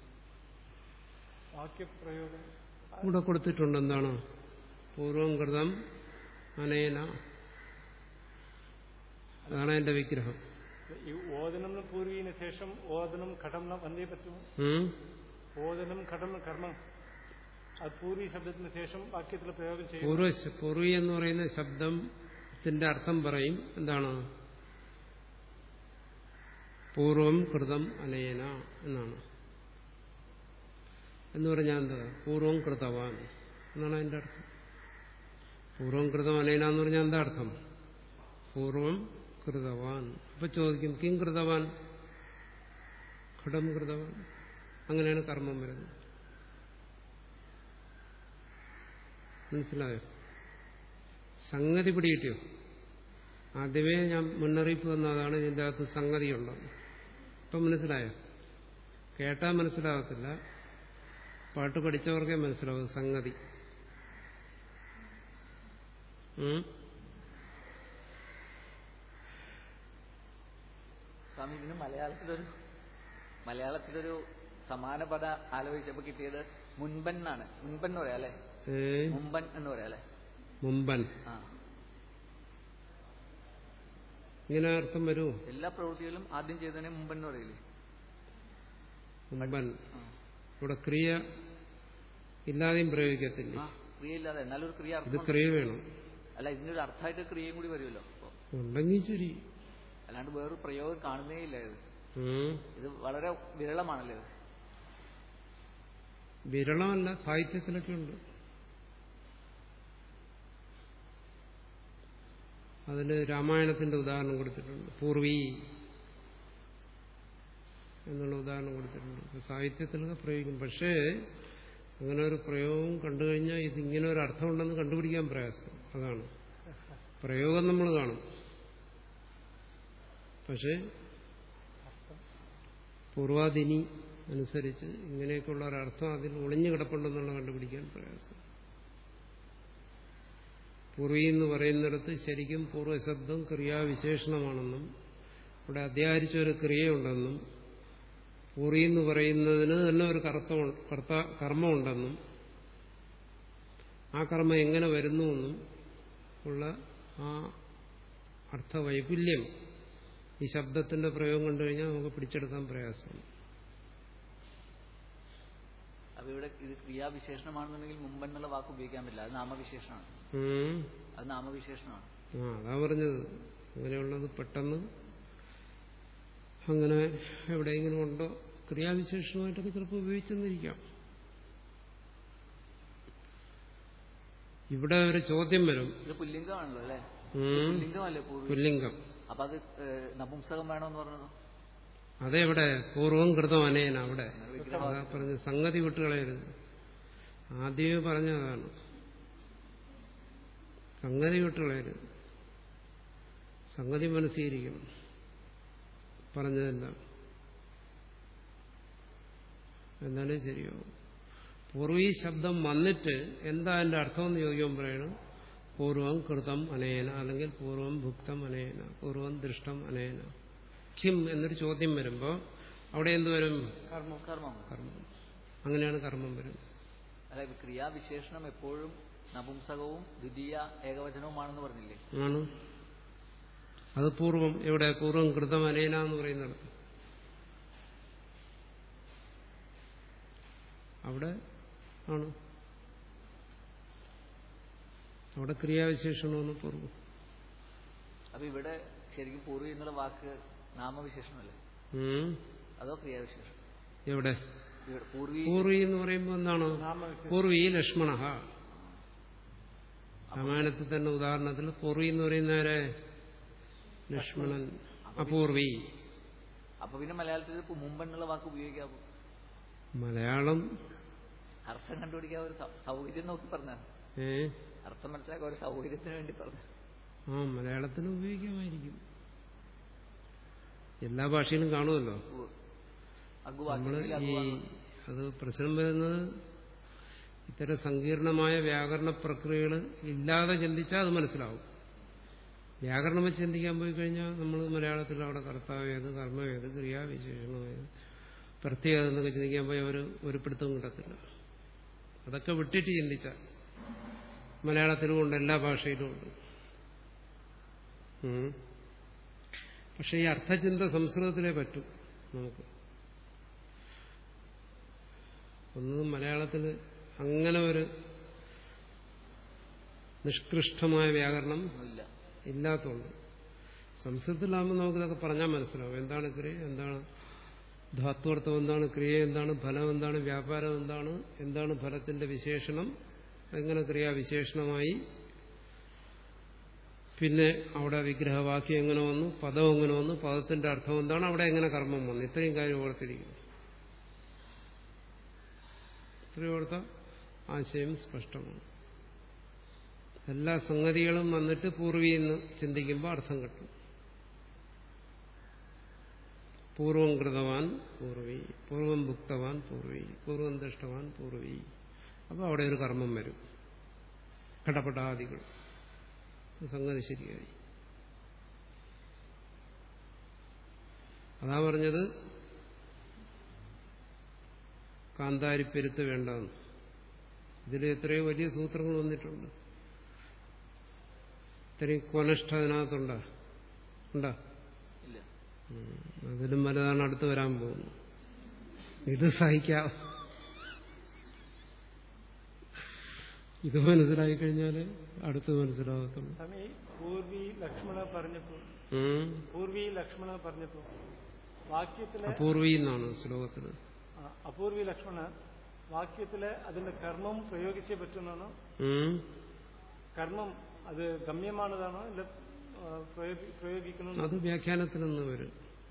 വാക്യപ്രയോഗം ഇവിടെ കൊടുത്തിട്ടുണ്ട് എന്താണ് പൂർവം കൃതം അനേന അതാണ് എന്റെ വിഗ്രഹം ഈ ഓദനം പൂർവീന് ശേഷം ഓദനം ഘടം വന്നേ പറ്റുമോ ഉം? ഓദനം ഘടം കർമ്മം അത് പൂർവി ശബ്ദത്തിന് ശേഷം വാക്യത്തിൽ പ്രയോഗം ചെയ്യും പൂർവ പൂർവി എന്ന് പറയുന്ന ശബ്ദത്തിന്റെ അർത്ഥം പറയും എന്താണ് പൂർവം കൃതം അനേന എന്നാണ് എന്ന് പറഞ്ഞാൽ എന്താ പൂർവം കൃതവാൻ എന്നാണ് അതിന്റെ അർത്ഥം പൂർവം കൃതം അനേന എന്ന് പറഞ്ഞാൽ എന്താ അർത്ഥം പൂർവം കൃതവാൻ അപ്പൊ ചോദിക്കും കിം കൃതവാൻ ഘടം കൃതവാൻ അങ്ങനെയാണ് കർമ്മം വരുന്നത് മനസ്സിലായോ സംഗതി പിടികിട്ടിയോ ആദ്യമേ ഞാൻ മുന്നറിയിപ്പ് തന്നതാണ് ഇതിൻ്റെ അകത്ത് സംഗതിയുള്ളത് ഇപ്പം മനസ്സിലായോ കേട്ടാൽ മനസ്സിലാകത്തില്ല പാട്ട് പഠിച്ചവർക്കേ മനസ്സിലാവും സംഗതി ഉം? സ്വാമി ഇതിന് മലയാളത്തിലൊരു മലയാളത്തിലൊരു സമാന പദ ആലോചിച്ചപ്പോ കിട്ടിയത് മുൻപൻ എന്നാണ് മുൻപൻ എന്ന് പറയാം അല്ലെ ഏ മുമ്പൻ എന്ന് പറയാം അല്ലെ മുമ്പൻ ആ ഇങ്ങനെ അർത്ഥം വരുമോ എല്ലാ പ്രവൃത്തികളും ആദ്യം ചെയ്തതിനെ മുമ്പൻ എന്ന് പറയില്ലേ മുമ്പൻ ആ. ഇവിടെ ക്രിയ ഇല്ലാതെയും പ്രയോഗിക്കത്തില്ല ആ ക്രിയയില്ലാതെ എന്നാലും ഒരു ക്രിയ ഇത് അർത്ഥം ക്രിയ വേണം അല്ല ഇതിനൊരു അർത്ഥമായിട്ട് ക്രിയയും കൂടി വരുമല്ലോ അപ്പൊ ഉണ്ടെങ്കിൽ ശരി അല്ലാണ്ട് വേറൊരു പ്രയോഗം കാണുന്നേ ഇല്ല ഇത് ഉം. ഇത് വളരെ വിരളമാണല്ലോ ഇത് വിരളമല്ല സാഹിത്യത്തിലൊക്കെ ഉണ്ട് അതിൽ രാമായണത്തിന്റെ ഉദാഹരണം കൊടുത്തിട്ടുണ്ട് പൂർവീ എന്നുള്ള ഉദാഹരണം കൊടുത്തിട്ടുണ്ട് ഇപ്പൊ സാഹിത്യത്തിലൊക്കെ പ്രയോഗിക്കും പക്ഷേ അങ്ങനെ ഒരു പ്രയോഗം കണ്ടു കഴിഞ്ഞാൽ ഇതിങ്ങനെ ഒരു അർത്ഥമുണ്ടെന്ന് കണ്ടുപിടിക്കാൻ പ്രയാസം അതാണ് പ്രയോഗം നമ്മൾ കാണും പക്ഷേ പൂർവാദിനി അനുസരിച്ച് ഇങ്ങനെയൊക്കെയുള്ള ഒരർത്ഥം അതിൽ ഒളിഞ്ഞു കിടപ്പുണ്ടെന്നുള്ള കണ്ടുപിടിക്കാൻ പ്രയാസം പൂർവി എന്ന് പറയുന്നിടത്ത് ശരിക്കും പൂർവ്വശബ്ദം ക്രിയാവിശേഷണമാണെന്നും ഇവിടെ അധ്യാരിച്ച ഒരു ക്രിയയുണ്ടെന്നും പൂറി എന്ന് പറയുന്നതിന് തന്നെ ഒരു കർത്ത കർത്ത കർമ്മമുണ്ടെന്നും ആ കർമ്മം എങ്ങനെ വരുന്നുവെന്നും ഉള്ള ആ അർത്ഥവൈപുല്യം ഈ ശബ്ദത്തിന്റെ പ്രയോഗം കണ്ടു കഴിഞ്ഞാൽ നമുക്ക് പിടിച്ചെടുക്കാൻ പ്രയാസമാണ് അപ്പൊ ഇവിടെ ഇത് ക്രിയാവിശേഷണമാണെന്നുണ്ടെങ്കിൽ മുമ്പെന്നുള്ള വാക്ക് ഉപയോഗിക്കാൻ പറ്റില്ല അത് നാമവിശേഷണമാണ് ഉം. അത് നാമവിശേഷണമാണ് ആ അതാ പറഞ്ഞത് അങ്ങനെയുള്ളത് പെട്ടെന്ന് അങ്ങനെ എവിടെയെങ്കിലും ഉണ്ടോ ക്രിയാവിശേഷണമായിട്ടൊക്കെ ചിലപ്പോൾ ഉപയോഗിച്ചെന്നിരിക്കാം ഇവിടെ ഒരു ചോദ്യം വരും ഇത് പുല്ലിംഗമാണല്ലോ അല്ലേ ഉം. പുല്ലിംഗമല്ലേ പൂർവ്വം പുല്ലിംഗം അപ്പൊ അത് ഏഹ്, നപുംസകം വേണമെന്ന് പറഞ്ഞത് അതെവിടെ പൂർവം കൃതം അനേന അവിടെ വിഗ്രഹം അതാ പറഞ്ഞ സംഗതി വിട്ടുകളയരുത് ആദ്യമേ പറഞ്ഞതാണ് സംഗതി വിട്ടുകളയരുത് സംഗതി മനസ്സിരിക്കണം പറഞ്ഞതെല്ലാം എന്നാലേ ശരിയാവും പൂർവീ ശബ്ദം വന്നിട്ട് എന്താ അതിന്റെ അർത്ഥം എന്ന് ചോദിക്കുമ്പോൾ പറയണം പൂർവം കൃതം അനേന അല്ലെങ്കിൽ പൂർവം ഭുക്തം അനേന പൂർവം ദൃഷ്ടം അനേന കിം എന്നൊരു ചോദ്യം വരുമ്പോൾ അവിടെ എന്ത് വരും കർമ്മം കർമ്മം കർമ്മം അങ്ങനെയാണ് കർമ്മം വരുന്നത് അല്ല ഇത് ക്രിയാവിശേഷണം എപ്പോഴും നപുംസകവും ദ്വിതീയ ഏകവചനവുമാണെന്ന് പറഞ്ഞില്ലേ ആണ് അത് പൂർവം എവിടെ പൂർവം കൃതം അനേന എന്ന് പറയുന്നിടത്ത് അവിടെ ആണ് അവിടെ ക്രിയാവിശേഷണമെന്ന് പൂർവം അപ്പൊ ഇവിടെ ശരിക്കും പൂർവി എന്നുള്ള വാക്ക് നാമവിശേഷണമല്ലേ ഉം. അതോ ക്രിയാവിശേഷം എവിടെ ഇവിടെ പൂർവി പൂർവി എന്ന് പറയുമ്പോൾ എന്താണ് നാമവിശേഷം പൂർവി ലക്ഷ്മണ രാമായണത്തിൽ തന്നെ ഉദാഹരണത്തിൽ പൂർവി എന്ന് പറയുന്നവരെ ലക്ഷ്മണൻ അപൂർവി അപ്പൊ പിന്നെ മലയാളത്തിൽ ഇപ്പൊ മുമ്പെന്നുള്ള വാക്ക് ഉപയോഗിക്കാവോ മലയാളം അർത്ഥം കണ്ടുപിടിക്കാൻ ഒരു സൗ- സൗകര്യം നോക്കി പറഞ്ഞ ഏ അർത്ഥം മനസ്സിലാക്കാൻ ഒരു സൗകര്യത്തിന് വേണ്ടി പറഞ്ഞു ആ മലയാളത്തിൽ ഉപയോഗിക്കാമായിരിക്കും എല്ലാ ഭാഷയിലും കാണുമല്ലോ നമ്മൾ അഗുവാക്കി ഈ അത് പ്രശ്നം വരുന്നത് ഇത്തരം സങ്കീർണമായ വ്യാകരണ പ്രക്രിയകൾ ഇല്ലാതെ ചിന്തിച്ചാൽ അത് മനസ്സിലാവും വ്യാകരണം വെച്ച് ചിന്തിക്കാൻ പോയി കഴിഞ്ഞാൽ നമ്മൾ മലയാളത്തിൽ അവിടെ കർത്താവ് ഏത് കർമ്മം ഏത് ക്രിയാവിശേഷണം ഏത് പ്രത്യേകത എന്നൊക്കെ ചിന്തിക്കാൻ പോയി ഒരു ഒരു പിടുത്തവും കിട്ടത്തില്ല അതൊക്കെ വിട്ടിട്ട് ചിന്തിച്ചാൽ മലയാളത്തിലും ഉണ്ട് എല്ലാ ഭാഷയിലും ഉണ്ട് ഉം. പക്ഷെ ഈ അർത്ഥചിന്ത സംസ്കൃതത്തിലേ പറ്റൂ നമുക്ക് ഒന്ന് മലയാളത്തിൽ അങ്ങനെ ഒരു നിഷ്കൃഷ്ടമായ വ്യാകരണം ഒന്നുമില്ല ഇല്ലാത്തതുകൊണ്ട് സംസ്കൃതത്തിലാകുമ്പോൾ നമുക്കിതൊക്കെ പറഞ്ഞാൽ മനസ്സിലാവും എന്താണ് ക്രിയ എന്താണ് ധാത്വർത്ഥം എന്താണ് ക്രിയ എന്താണ് ഫലം എന്താണ് വ്യാപാരം എന്താണ് എന്താണ് ഫലത്തിന്റെ വിശേഷണം എങ്ങനെ ക്രിയാവിശേഷണമായി പിന്നെ അവിടെ വിഗ്രഹവാക്യം എങ്ങനെ വന്നു പദം എങ്ങനെ വന്നു പദത്തിന്റെ അർത്ഥം എന്താണ് അവിടെ എങ്ങനെ കർമ്മം വന്നു ഇത്രയും കാര്യം ഓർത്തിരിക്കുന്നു ഇത്രയും ഓർത്ത ആശയം സ്പഷ്ടമാണ് എല്ലാ സംഗതികളും വന്നിട്ട് പൂർവീന്ന് ചിന്തിക്കുമ്പോൾ അർത്ഥം കിട്ടും പൂർവം കൃതവാൻ പൂർവി പൂർവം ഭുക്തവാൻ പൂർവി പൂർവം ദൃഷ്ടവാൻ പൂർവി അപ്പോൾ അവിടെ ഒരു കർമ്മം വരും ഘടപടാദികൾ സംഗതി ശരിയായി അതാ പറഞ്ഞത് കാന്താരിപ്പെരുത്ത് വേണ്ടെന്ന് ഇതിൽ എത്രയോ വലിയ സൂത്രങ്ങൾ വന്നിട്ടുണ്ട് ഇത്രയും കൊനഷ്ട അതിനകത്തുണ്ടോ ഉണ്ടോ ഇല്ല ഉം. അതിലും വലുതാണ് അടുത്ത് വരാൻ പോകുന്നത് ഇത് സഹിക്കാം ഇത് മനസ്സിലായി കഴിഞ്ഞാൽ അടുത്ത് മനസ്സിലാകത്തുള്ളൂ സ്വാമി പൂർവി ലക്ഷ്മണ പറഞ്ഞപ്പോ ഉം. പൂർവി ലക്ഷ്മണ പറഞ്ഞപ്പോ വാക്യത്തിലെ അപൂർവി എന്നാണ് ശ്ലോകത്തിൽ ആ, അപൂർവി ലക്ഷ്മണ വാക്യത്തിലെ അതിന്റെ കർമ്മം പ്രയോഗിച്ചേ പറ്റുന്നതാണോ ഉം. കർമ്മം അത് ഗമ്യമാണതാണോ അല്ല ആ, പ്രയോഗി- പ്രയോഗിക്കണം അത് വ്യാഖ്യാനത്തിൽ നിന്ന് വരും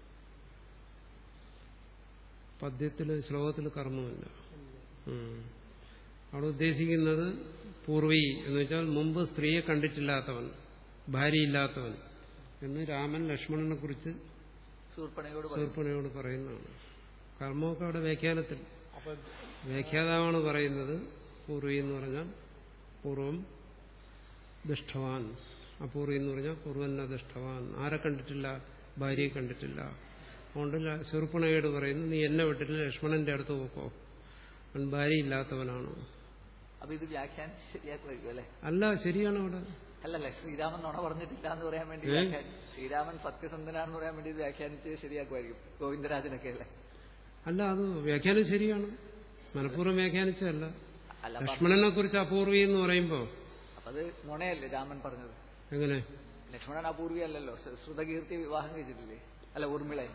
പദ്യത്തില് ശ്ലോകത്തിൽ കർമ്മമില്ല ഉം. അവിടെ ഉദ്ദേശിക്കുന്നത് പൂർവി എന്ന് വെച്ചാൽ മുമ്പ് സ്ത്രീയെ കണ്ടിട്ടില്ലാത്തവൻ ഭാര്യയില്ലാത്തവൻ എന്ന് രാമൻ ലക്ഷ്മണനെ കുറിച്ച് ശൂർപ്പണയോട് പറയും ശൂർപ്പണയോട് പറയുന്നതാണ് കർമ്മമൊക്കെ അവിടെ വ്യാഖ്യാനത്തിൽ അപ്പൊ വ്യാഖ്യാതാവാണ് പറയുന്നത് പൂർവി എന്ന് പറഞ്ഞാൽ പൂർവം ദുഷ്ടവാൻ അപൂർവി എന്ന് പറഞ്ഞാൽ പൂർവന്ന ദുഷ്ടവാൻ ആരെ കണ്ടിട്ടില്ല ഭാര്യയെ കണ്ടിട്ടില്ല അതുകൊണ്ട് ശൂർപ്പണയോട് പറയുന്നു നീ എന്നെ വിട്ടിട്ട് ലക്ഷ്മണന്റെ അടുത്ത് പോക്കോ അവൻ ഭാര്യയില്ലാത്തവനാണ് അപ്പൊ ഇത് വ്യാഖ്യാനിച്ച് ശരിയാക്കുമായിരിക്കും അല്ലെ അല്ല ശരിയാണ് അവിടെ അല്ലല്ല ശ്രീരാമൻ നുണ പറഞ്ഞിട്ടില്ല എന്ന് പറയാൻ വേണ്ടി ഏ? വ്യാഖ്യാനി- ശ്രീരാമൻ സത്യസന്ധനാണെന്ന് പറയാൻ വേണ്ടി ഇത് വ്യാഖ്യാനിച്ച് ശരിയാക്കുമായിരിക്കും ഗോവിന്ദരാജനൊക്കെ അല്ലേ അല്ല അത് വ്യാഖ്യാനം ശരിയാണ് മനഃപൂർവ്വം വ്യാഖ്യാനിച്ചതല്ല അല്ല അപ്പൊ ലക്ഷ്മണനെ കുറിച്ച് അപൂർവി എന്ന് പറയുമ്പോൾ അപ്പൊ അത് നുണയല്ലേ രാമൻ പറഞ്ഞത് എങ്ങനെ ലക്ഷ്മണൻ അപൂർവി അല്ലല്ലോ ശ്രു- ശ്രുതകീർത്തി വിവാഹം കഴിച്ചിട്ടില്ലേ അല്ല ഊർമിളെ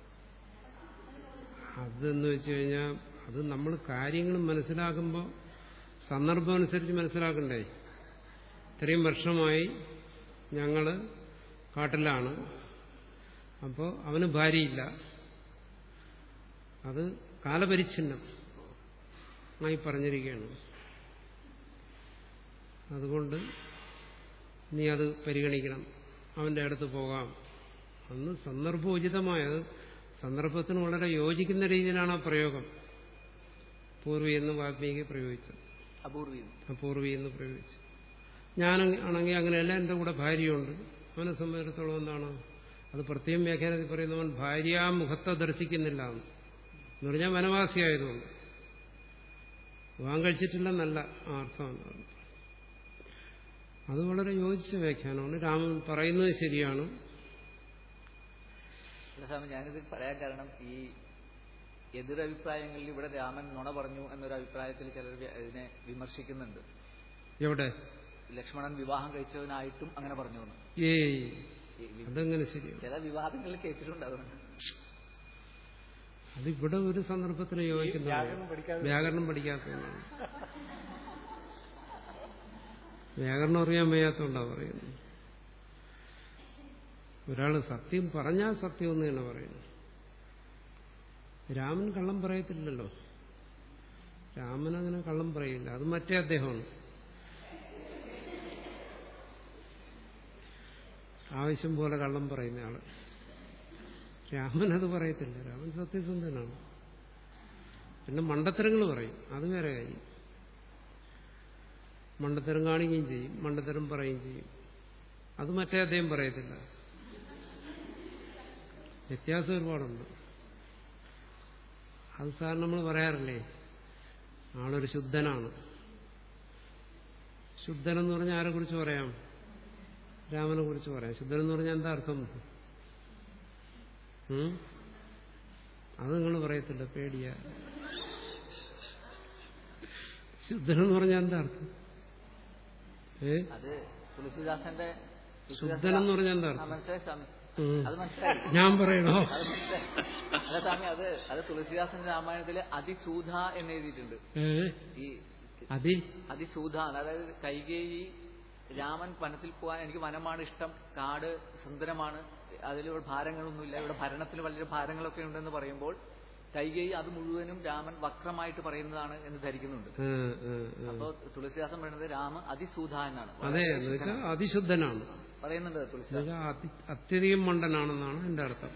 അതെന്ന് വെച്ച് കഴിഞ്ഞാൽ അത് നമ്മൾ കാര്യങ്ങൾ മനസ്സിലാക്കുമ്പോൾ സന്ദർഭം അനുസരിച്ച് മനസ്സിലാക്കണ്ടേ ഇത്രയും വർഷമായി ഞങ്ങൾ കാട്ടിലാണ് അപ്പോൾ അവന് ഭാര്യയില്ല അത് കാലപരിച്ഛിന്നം ആയി പറഞ്ഞിരിക്കുകയാണ് അതുകൊണ്ട് നീ അത് പരിഗണിക്കണം അവന്റെ അടുത്ത് പോകാം അന്ന് സന്ദർഭോചിതമായത് സന്ദർഭത്തിന് വളരെ യോജിക്കുന്ന രീതിയിലാണ് ആ പ്രയോഗം പൂർവി എന്ന് വാൽമീകി പ്രയോഗിച്ചത് അപൂർവി അപൂർവി എന്ന് പ്രയോഗിച്ചു ഞാൻ ആണെങ്കിൽ അങ്ങനെയല്ല എൻ്റെ കൂടെ ഭാര്യയുണ്ട് അവനെ സംബന്ധിച്ചിടത്തോളം എന്താണ് അത് പ്രത്യേകം വ്യാഖ്യാനത്തിൽ പറയുന്നവൻ ഭാര്യാമുഖത്തെ ദർശിക്കുന്നില്ല എന്ന് എന്ന് പറഞ്ഞാൽ വനവാസിയായതുകൊണ്ട് വിവാഹം കഴിച്ചിട്ടില്ലെന്നല്ല ആ അർത്ഥമാണ് അത് വളരെ യോജിച്ച വ്യാഖ്യാനമാണ് രാമൻ പറയുന്നത് ശരിയാണ് അല്ല സ്വാമി ഞാനിത് പറയാൻ കാരണം ഈ എതിരഭിപ്രായങ്ങളിൽ ഇവിടെ രാമൻ നുണ പറഞ്ഞു എന്നൊരു അഭിപ്രായത്തിൽ ചിലർ വ്യ- ഇതിനെ വിമർശിക്കുന്നുണ്ട് എവിടെ ലക്ഷ്മണൻ വിവാഹം കഴിച്ചവനായിട്ടും അങ്ങനെ പറഞ്ഞു എന്ന് ഏയ് ഈ വി- അതെങ്ങനെ ശരിയാണ് ചില വിവാദങ്ങളിൽ കേട്ടിട്ടുണ്ട് അതുകൊണ്ട് അതിവിടെ ഒരു സന്ദർഭത്തിന് യോജിക്കുന്നതാണ് വ്യാകരണം പഠിക്കാതെ വ്യാകരണം പഠിക്കാത്തതാണ് വ്യാകരണം അറിയാൻ വയ്യാത്തോണ്ടാ പറയുന്നു ഒരാൾ സത്യം പറഞ്ഞാൽ സത്യം എന്ന് തന്നെ പറയുന്നു രാമൻ കള്ളം പറയത്തില്ലല്ലോ രാമൻ അങ്ങനെ കള്ളം പറയില്ല അത് മറ്റേ അദ്ദേഹമാണ് ആവശ്യം പോലെ കള്ളം പറയുന്ന ആള് രാമൻ അത് പറയത്തില്ല രാമൻ സത്യസന്ധനാണ് പിന്നെ മണ്ടത്തരങ്ങൾ പറയും അത് വേറെ കാര്യം മണ്ടത്തരം കാണിക്കുകയും ചെയ്യും മണ്ടത്തരം പറയുകയും ചെയ്യും അത് മറ്റേ അദ്ദേഹം പറയത്തില്ല വ്യത്യാസം ഒരുപാടുണ്ട് അത് സാർ നമ്മൾ പറയാറില്ലേ ആളൊരു ശുദ്ധനാണ് ശുദ്ധനെന്ന് പറഞ്ഞാൽ ആരെ കുറിച്ച് പറയാം രാമനെ കുറിച്ച് പറയാം ശുദ്ധൻ എന്ന് പറഞ്ഞാൽ എന്താ അർത്ഥം ഉം? അത് നിങ്ങൾ പറയത്തില്ല പേടിയാ ശുദ്ധനെന്ന് പറഞ്ഞാൽ എന്താ അർത്ഥം ഏ അത് തുളസിദാസന്റെ ശുദ്ധനെന്ന് പറഞ്ഞാൽ എന്താ ആ, അർത്ഥം മനസ്സിലായി സ്വാമി ഉം. അത് മനസ്സിലായി ഞാൻ പറയണോ അത് മനസ്സിലായി അല്ല സ്വാമി അത് അത് തുളസിദാസന്റെ രാമായണത്തില് അതിസൂധ എന്ന് എഴുതിയിട്ടുണ്ട് ഏ ഈ അതി അതിസൂധ അതായത് കൈകേയി രാമൻ വനത്തിൽ പോകാൻ എനിക്ക് വനമാണ് ഇഷ്ടം കാട് സുന്ദരമാണ് അതിൽ ഇവിടെ ഭാരങ്ങളൊന്നുമില്ല ഇവിടെ ഭരണത്തിൽ വലിയ ഭാരങ്ങളൊക്കെ ഉണ്ടെന്ന് പറയുമ്പോൾ കൈകേയി അത് മുഴുവനും രാമൻ വക്രമായിട്ട് പറയുന്നതാണ് എന്ന് ധരിക്കുന്നുണ്ട് ഏ, ഏ, ഏ. അപ്പോ തുളസിദാസൻ പറയുന്നത് രാമ അതിസൂധ എന്നാണ് അതെ എന്ന് വെച്ചാൽ അതിശുദ്ധനാണ് പറയുന്നുണ്ട് എന്ന് തുളസിദാസൻ വെച്ചാൽ അതി അത്യധികം മണ്ടനാണെന്നാണ് എന്റെ അർത്ഥം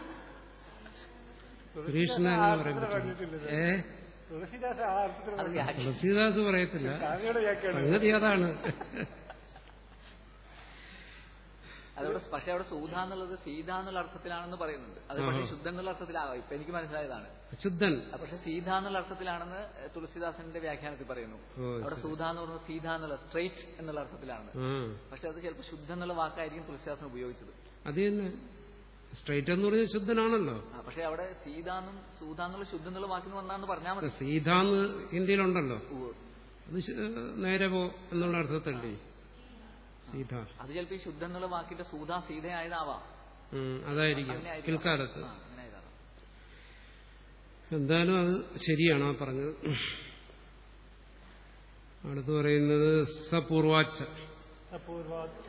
പരീക്ഷണ എന്ന് പറയാൻ പറ്റില്ല ഏ തുളസിദാസ് ആ അർത്ഥത്തിൽ അത് വ്യാഖ്യാനം തുളസീദാസ് പറയത്തില്ല സ്വാമിയുടെ വ്യാഖ്യാനം സംഗതി അതാണ് അതവിടെ പക്ഷെ അവിടെ സൂധ എന്നുള്ളത് സീത എന്നുള്ള അർത്ഥത്തിലാണെന്ന് പറയുന്നുണ്ട് അത് പക്ഷേ ശുദ്ധ എന്നുള്ള അർത്ഥത്തിലാവാം ഇപ്പൊ എനിക്ക് മനസ്സിലായതാണ് ശുദ്ധൻ ആ, പക്ഷെ സീത എന്നുള്ള അർത്ഥത്തിലാണെന്ന് തുളസിദാസന്റെ വ്യാഖ്യാനത്തിൽ പറയുന്നു ഓ അവിടെ സൂധ എന്ന് പറയുന്നത് സീത എന്നുള്ള സ്ട്രൈറ്റ് എന്നുള്ള അർത്ഥത്തിലാണ് ആ പക്ഷെ അത് ചിലപ്പോൾ ശുദ്ധ എന്നുള്ള വാക്കായിരിക്കും തുളസിദാസൻ ഉപയോഗിച്ചത് അത് തന്നെ സ്ട്രൈറ്റ് എന്ന് പറഞ്ഞാൽ ശുദ്ധനാണല്ലോ ആ, പക്ഷെ അവിടെ സീത എന്നും സൂധ എന്നുള്ള ശുദ്ധ എന്നുള്ള വാക്കിന് വന്നാന്ന് പറഞ്ഞാൽ മതി സീതാന്ന് ഹിന്ദിയിലുണ്ടല്ലോ ഉവ്വ്. അത് ശ- നേരെ പോ എന്നുള്ള അർത്ഥത്തല്ലേ സീത അത് ചിലപ്പോൾ ഈ ശുദ്ധ എന്നുള്ള വാക്കിന്റെ സൂധ സീതയായതാവാം ഉം, അതായിരിക്കും അങ്ങനെ ആയിരിക്കാം. പിൽക്കാലത്ത് ആ, അങ്ങനെ ആയതാവാം എന്തായാലും അത് ശരിയാണ് ആ പറഞ്ഞത് അടുത്ത് പറയുന്നത് സപൂർവാച്ച അപൂർവാച്ച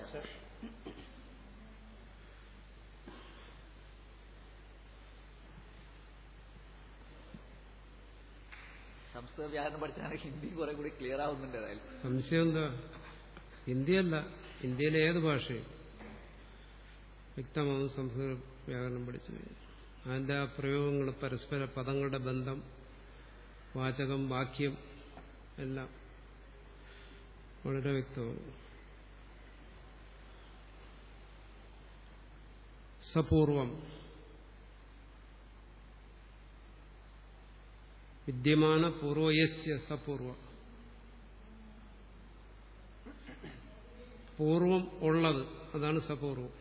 സംസ്കൃത വ്യാകരണം പഠിച്ചാണ് ഹിന്ദി കുറെ കൂടി ക്ലിയർ ആവുന്നുണ്ട് ഏതായാലും സംശയം എന്താ ഹിന്ദിയല്ല ഇന്ത്യയിലെ ഏത് ഭാഷയും വ്യക്തമാവും സംസ്കൃത വ്യാകരണം പഠിച്ചു കഴിഞ്ഞാൽ അതിന്റെ ആ പ്രയോഗങ്ങൾ പരസ്പര പദങ്ങളുടെ ബന്ധം വാചകം വാക്യം എല്ലാം വളരെ വ്യക്തമാകും സപൂർവം വിദ്യമാന പൂർവയസ്യ സപൂർവ പൂർവം ഉള്ളത് അതാണ് സപൂർവം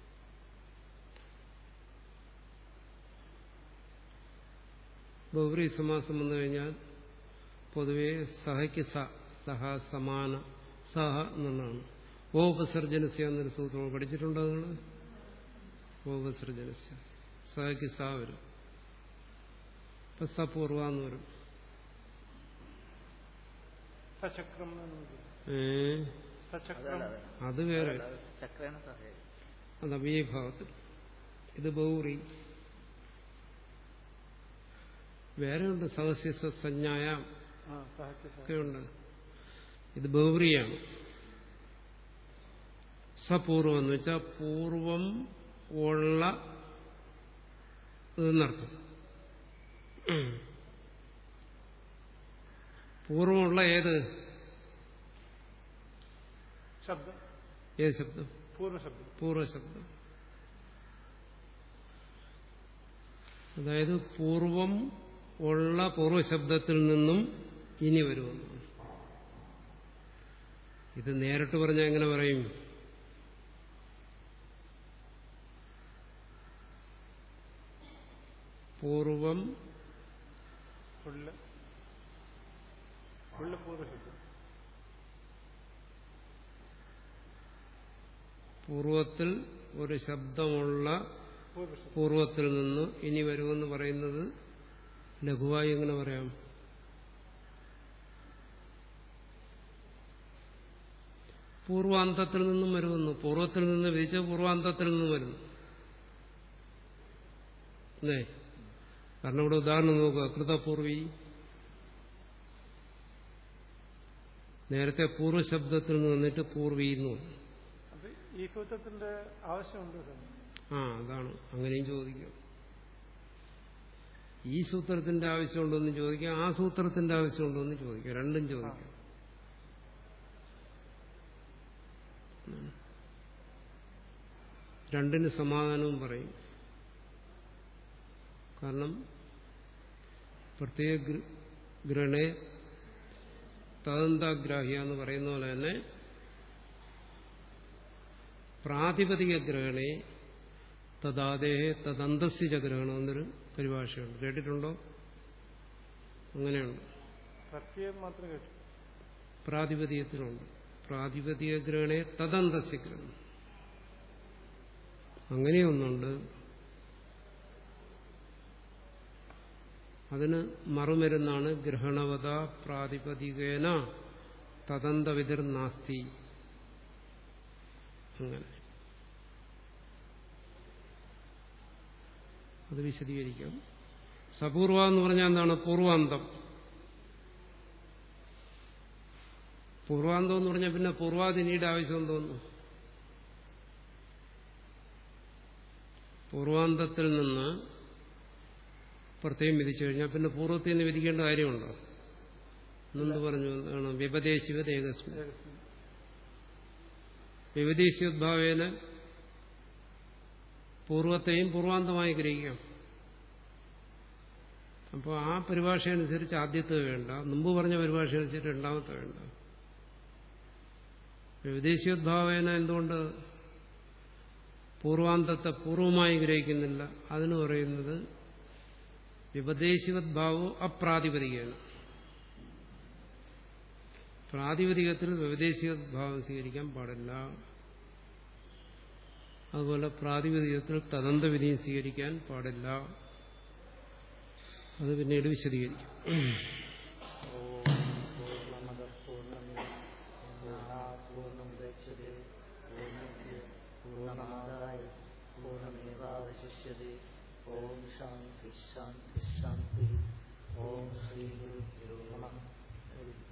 ബഹുറി സമാസം വന്നു കഴിഞ്ഞാൽ പൊതുവെ സഹയ്ക്ക് സ സഹ സമാന സഹ എന്നാണ് ഓപസർജനസ്യ എന്നൊരു സൂത്രം പഠിച്ചിട്ടുണ്ടോ നിങ്ങൾ ഓപസർജനസ്യ സഹയ്ക്ക് സ വരും ഇപ്പൊ സപൂർവ എന്ന് വരും സചക്രം എന്ന് വിളിക്കും. ഏ സചക്രം അതല്ല അത്. അത് വേറെ അതല്ല, അത് ചക്രേണ സഹായം അത് അവ്യഭാവത്തിൽ ഇത് ബൗറി വേറെയുണ്ട് സഹസ്യ സഞ്ജായ ആ സഹസ്യ സഹ. ഒക്കെയുണ്ട് ഇത് ബൗറിയാണ് സപൂർവം എന്ന് വെച്ചാൽ പൂർവം ഉള്ള ഇതെന്നർത്ഥം പൂർവമുള്ള ഏത് ശബ്ദം ഏത് ശബ്ദം പൂർവ്വശബ്ദം പൂർവശബ്ദം അതായത് പൂർവം ഉള്ള പൂർവശബ്ദത്തിൽ നിന്നും ഇനി വരുമെന്നാണ് ഇത് നേരിട്ട് പറഞ്ഞാൽ എങ്ങനെ പറയും പൂർവം ഉള്ള ഉള്ള പൂർവ്വശബ്ദം പൂർവത്തിൽ ഒരു ശബ്ദമുള്ള പൂർവ്വശബ്ദം പൂർവത്തിൽ നിന്ന് ഇനി വരുമെന്ന് പറയുന്നത് ലഘുവായി എങ്ങനെ പറയാം പൂർവാന്തത്തിൽ നിന്നും വരുമെന്ന് പൂർവത്തിൽ നിന്ന് വിധിച്ച പൂർവാന്തത്തിൽ നിന്നും വരുന്നു അല്ലേ കാരണം ഇവിടെ ഉദാഹരണം നോക്കുക കൃതപൂർവി നേരത്തെ പൂർവ്വശബ്ദത്തിൽ നിന്ന് വന്നിട്ട് പൂർവി എന്ന് പറഞ്ഞു അത് ഈ സൂത്രത്തിന്റെ ആവശ്യമുണ്ട് സ്വാമി. ആ അതാണ് അങ്ങനെയും ചോദിക്കാം ഈ സൂത്രത്തിന്റെ ആവശ്യമുണ്ടോ എന്ന് ചോദിക്കാം ആ സൂത്രത്തിന്റെ ആവശ്യമുണ്ടോ എന്ന് ചോദിക്കാം രണ്ടും ചോദിക്കാം രണ്ടിന് സമാധാനവും പറയും കാരണം പ്രത്യേക ഗൃ- ഗ്രഹണേ തദന്താഗ്രാഹ്യ എന്ന് പറയുന്ന പോലെ തന്നെ പ്രാതിപതിക ഗ്രഹണേ തദാദേഹേ തദന്തസ്യ ഗ്രഹണം എന്നൊരു പരിഭാഷയുണ്ട് കേട്ടിട്ടുണ്ടോ അങ്ങനെയുണ്ട് പ്രത്യേകം മാത്രം കേട്ടു പ്രാതിപതികത്തിലുണ്ട് പ്രാതിപതിക ഗ്രഹണേ തദന്തസ്യ ഗ്രഹണം അങ്ങനെയൊന്നുണ്ട് അതിന് മറുമരുന്നാണ് ഗ്രഹണവത പ്രാതിപതികേന തദന്തവിതിർ നാസ്തി അങ്ങനെ അത് വിശദീകരിക്കാം സപൂർവ എന്ന് പറഞ്ഞാൽ എന്താണ് പൂർവാന്തം പൂർവാന്തം എന്ന് പറഞ്ഞാൽ പിന്നെ പൂർവാദിനിയുടെ ആവശ്യം തോന്നുന്നു പൂർവാന്തത്തിൽ നിന്ന് പ്രത്യേകം വിധിച്ചു കഴിഞ്ഞാൽ പിന്നെ പൂർവ്വത്തിൽ നിന്ന് വിധിക്കേണ്ട കാര്യമുണ്ടോ എന്നു പറഞ്ഞു എന്താണ് വ്യപദേശിവത് ഏകസ്മി വ്യപദേശിയോദ്ഭാവേന പൂർവത്തെയും പൂർവാന്തമായി ഗ്രഹിക്കാം അപ്പോൾ ആ പരിഭാഷ അനുസരിച്ച് ആദ്യത്തെ വേണ്ട മുമ്പ് പറഞ്ഞ പരിഭാഷ അനുസരിച്ച് രണ്ടാമത്തെ വേണ്ട വിദേശീയോദ്ഭാവേന എന്തുകൊണ്ട് പൂർവാന്തത്തെ പൂർവമായി ഗ്രഹിക്കുന്നില്ല അതിന് പറയുന്നത് വിപദേശിവദ്ഭാവോ അപ്രാതിപതികമാണ് പ്രാതിപതികത്തിൽ വിപദേശിവദ്ഭാവം സ്വീകരിക്കാൻ പാടില്ല അതുപോലെ പ്രാതിപതികത്തിൽ തദന്തവിധിയും സ്വീകരിക്കാൻ പാടില്ല അത് പിന്നീട് വിശദീകരിക്കും പൂർണ്ണമത പൂർണ്ണമിത मुच्यते पूर्णस्य पूर्णमादाय पूर्णमेवावशिष्यते ॐ शान्तिः शान्तिः शान्तिः ॐ श्रीगुरुभ्यो नमः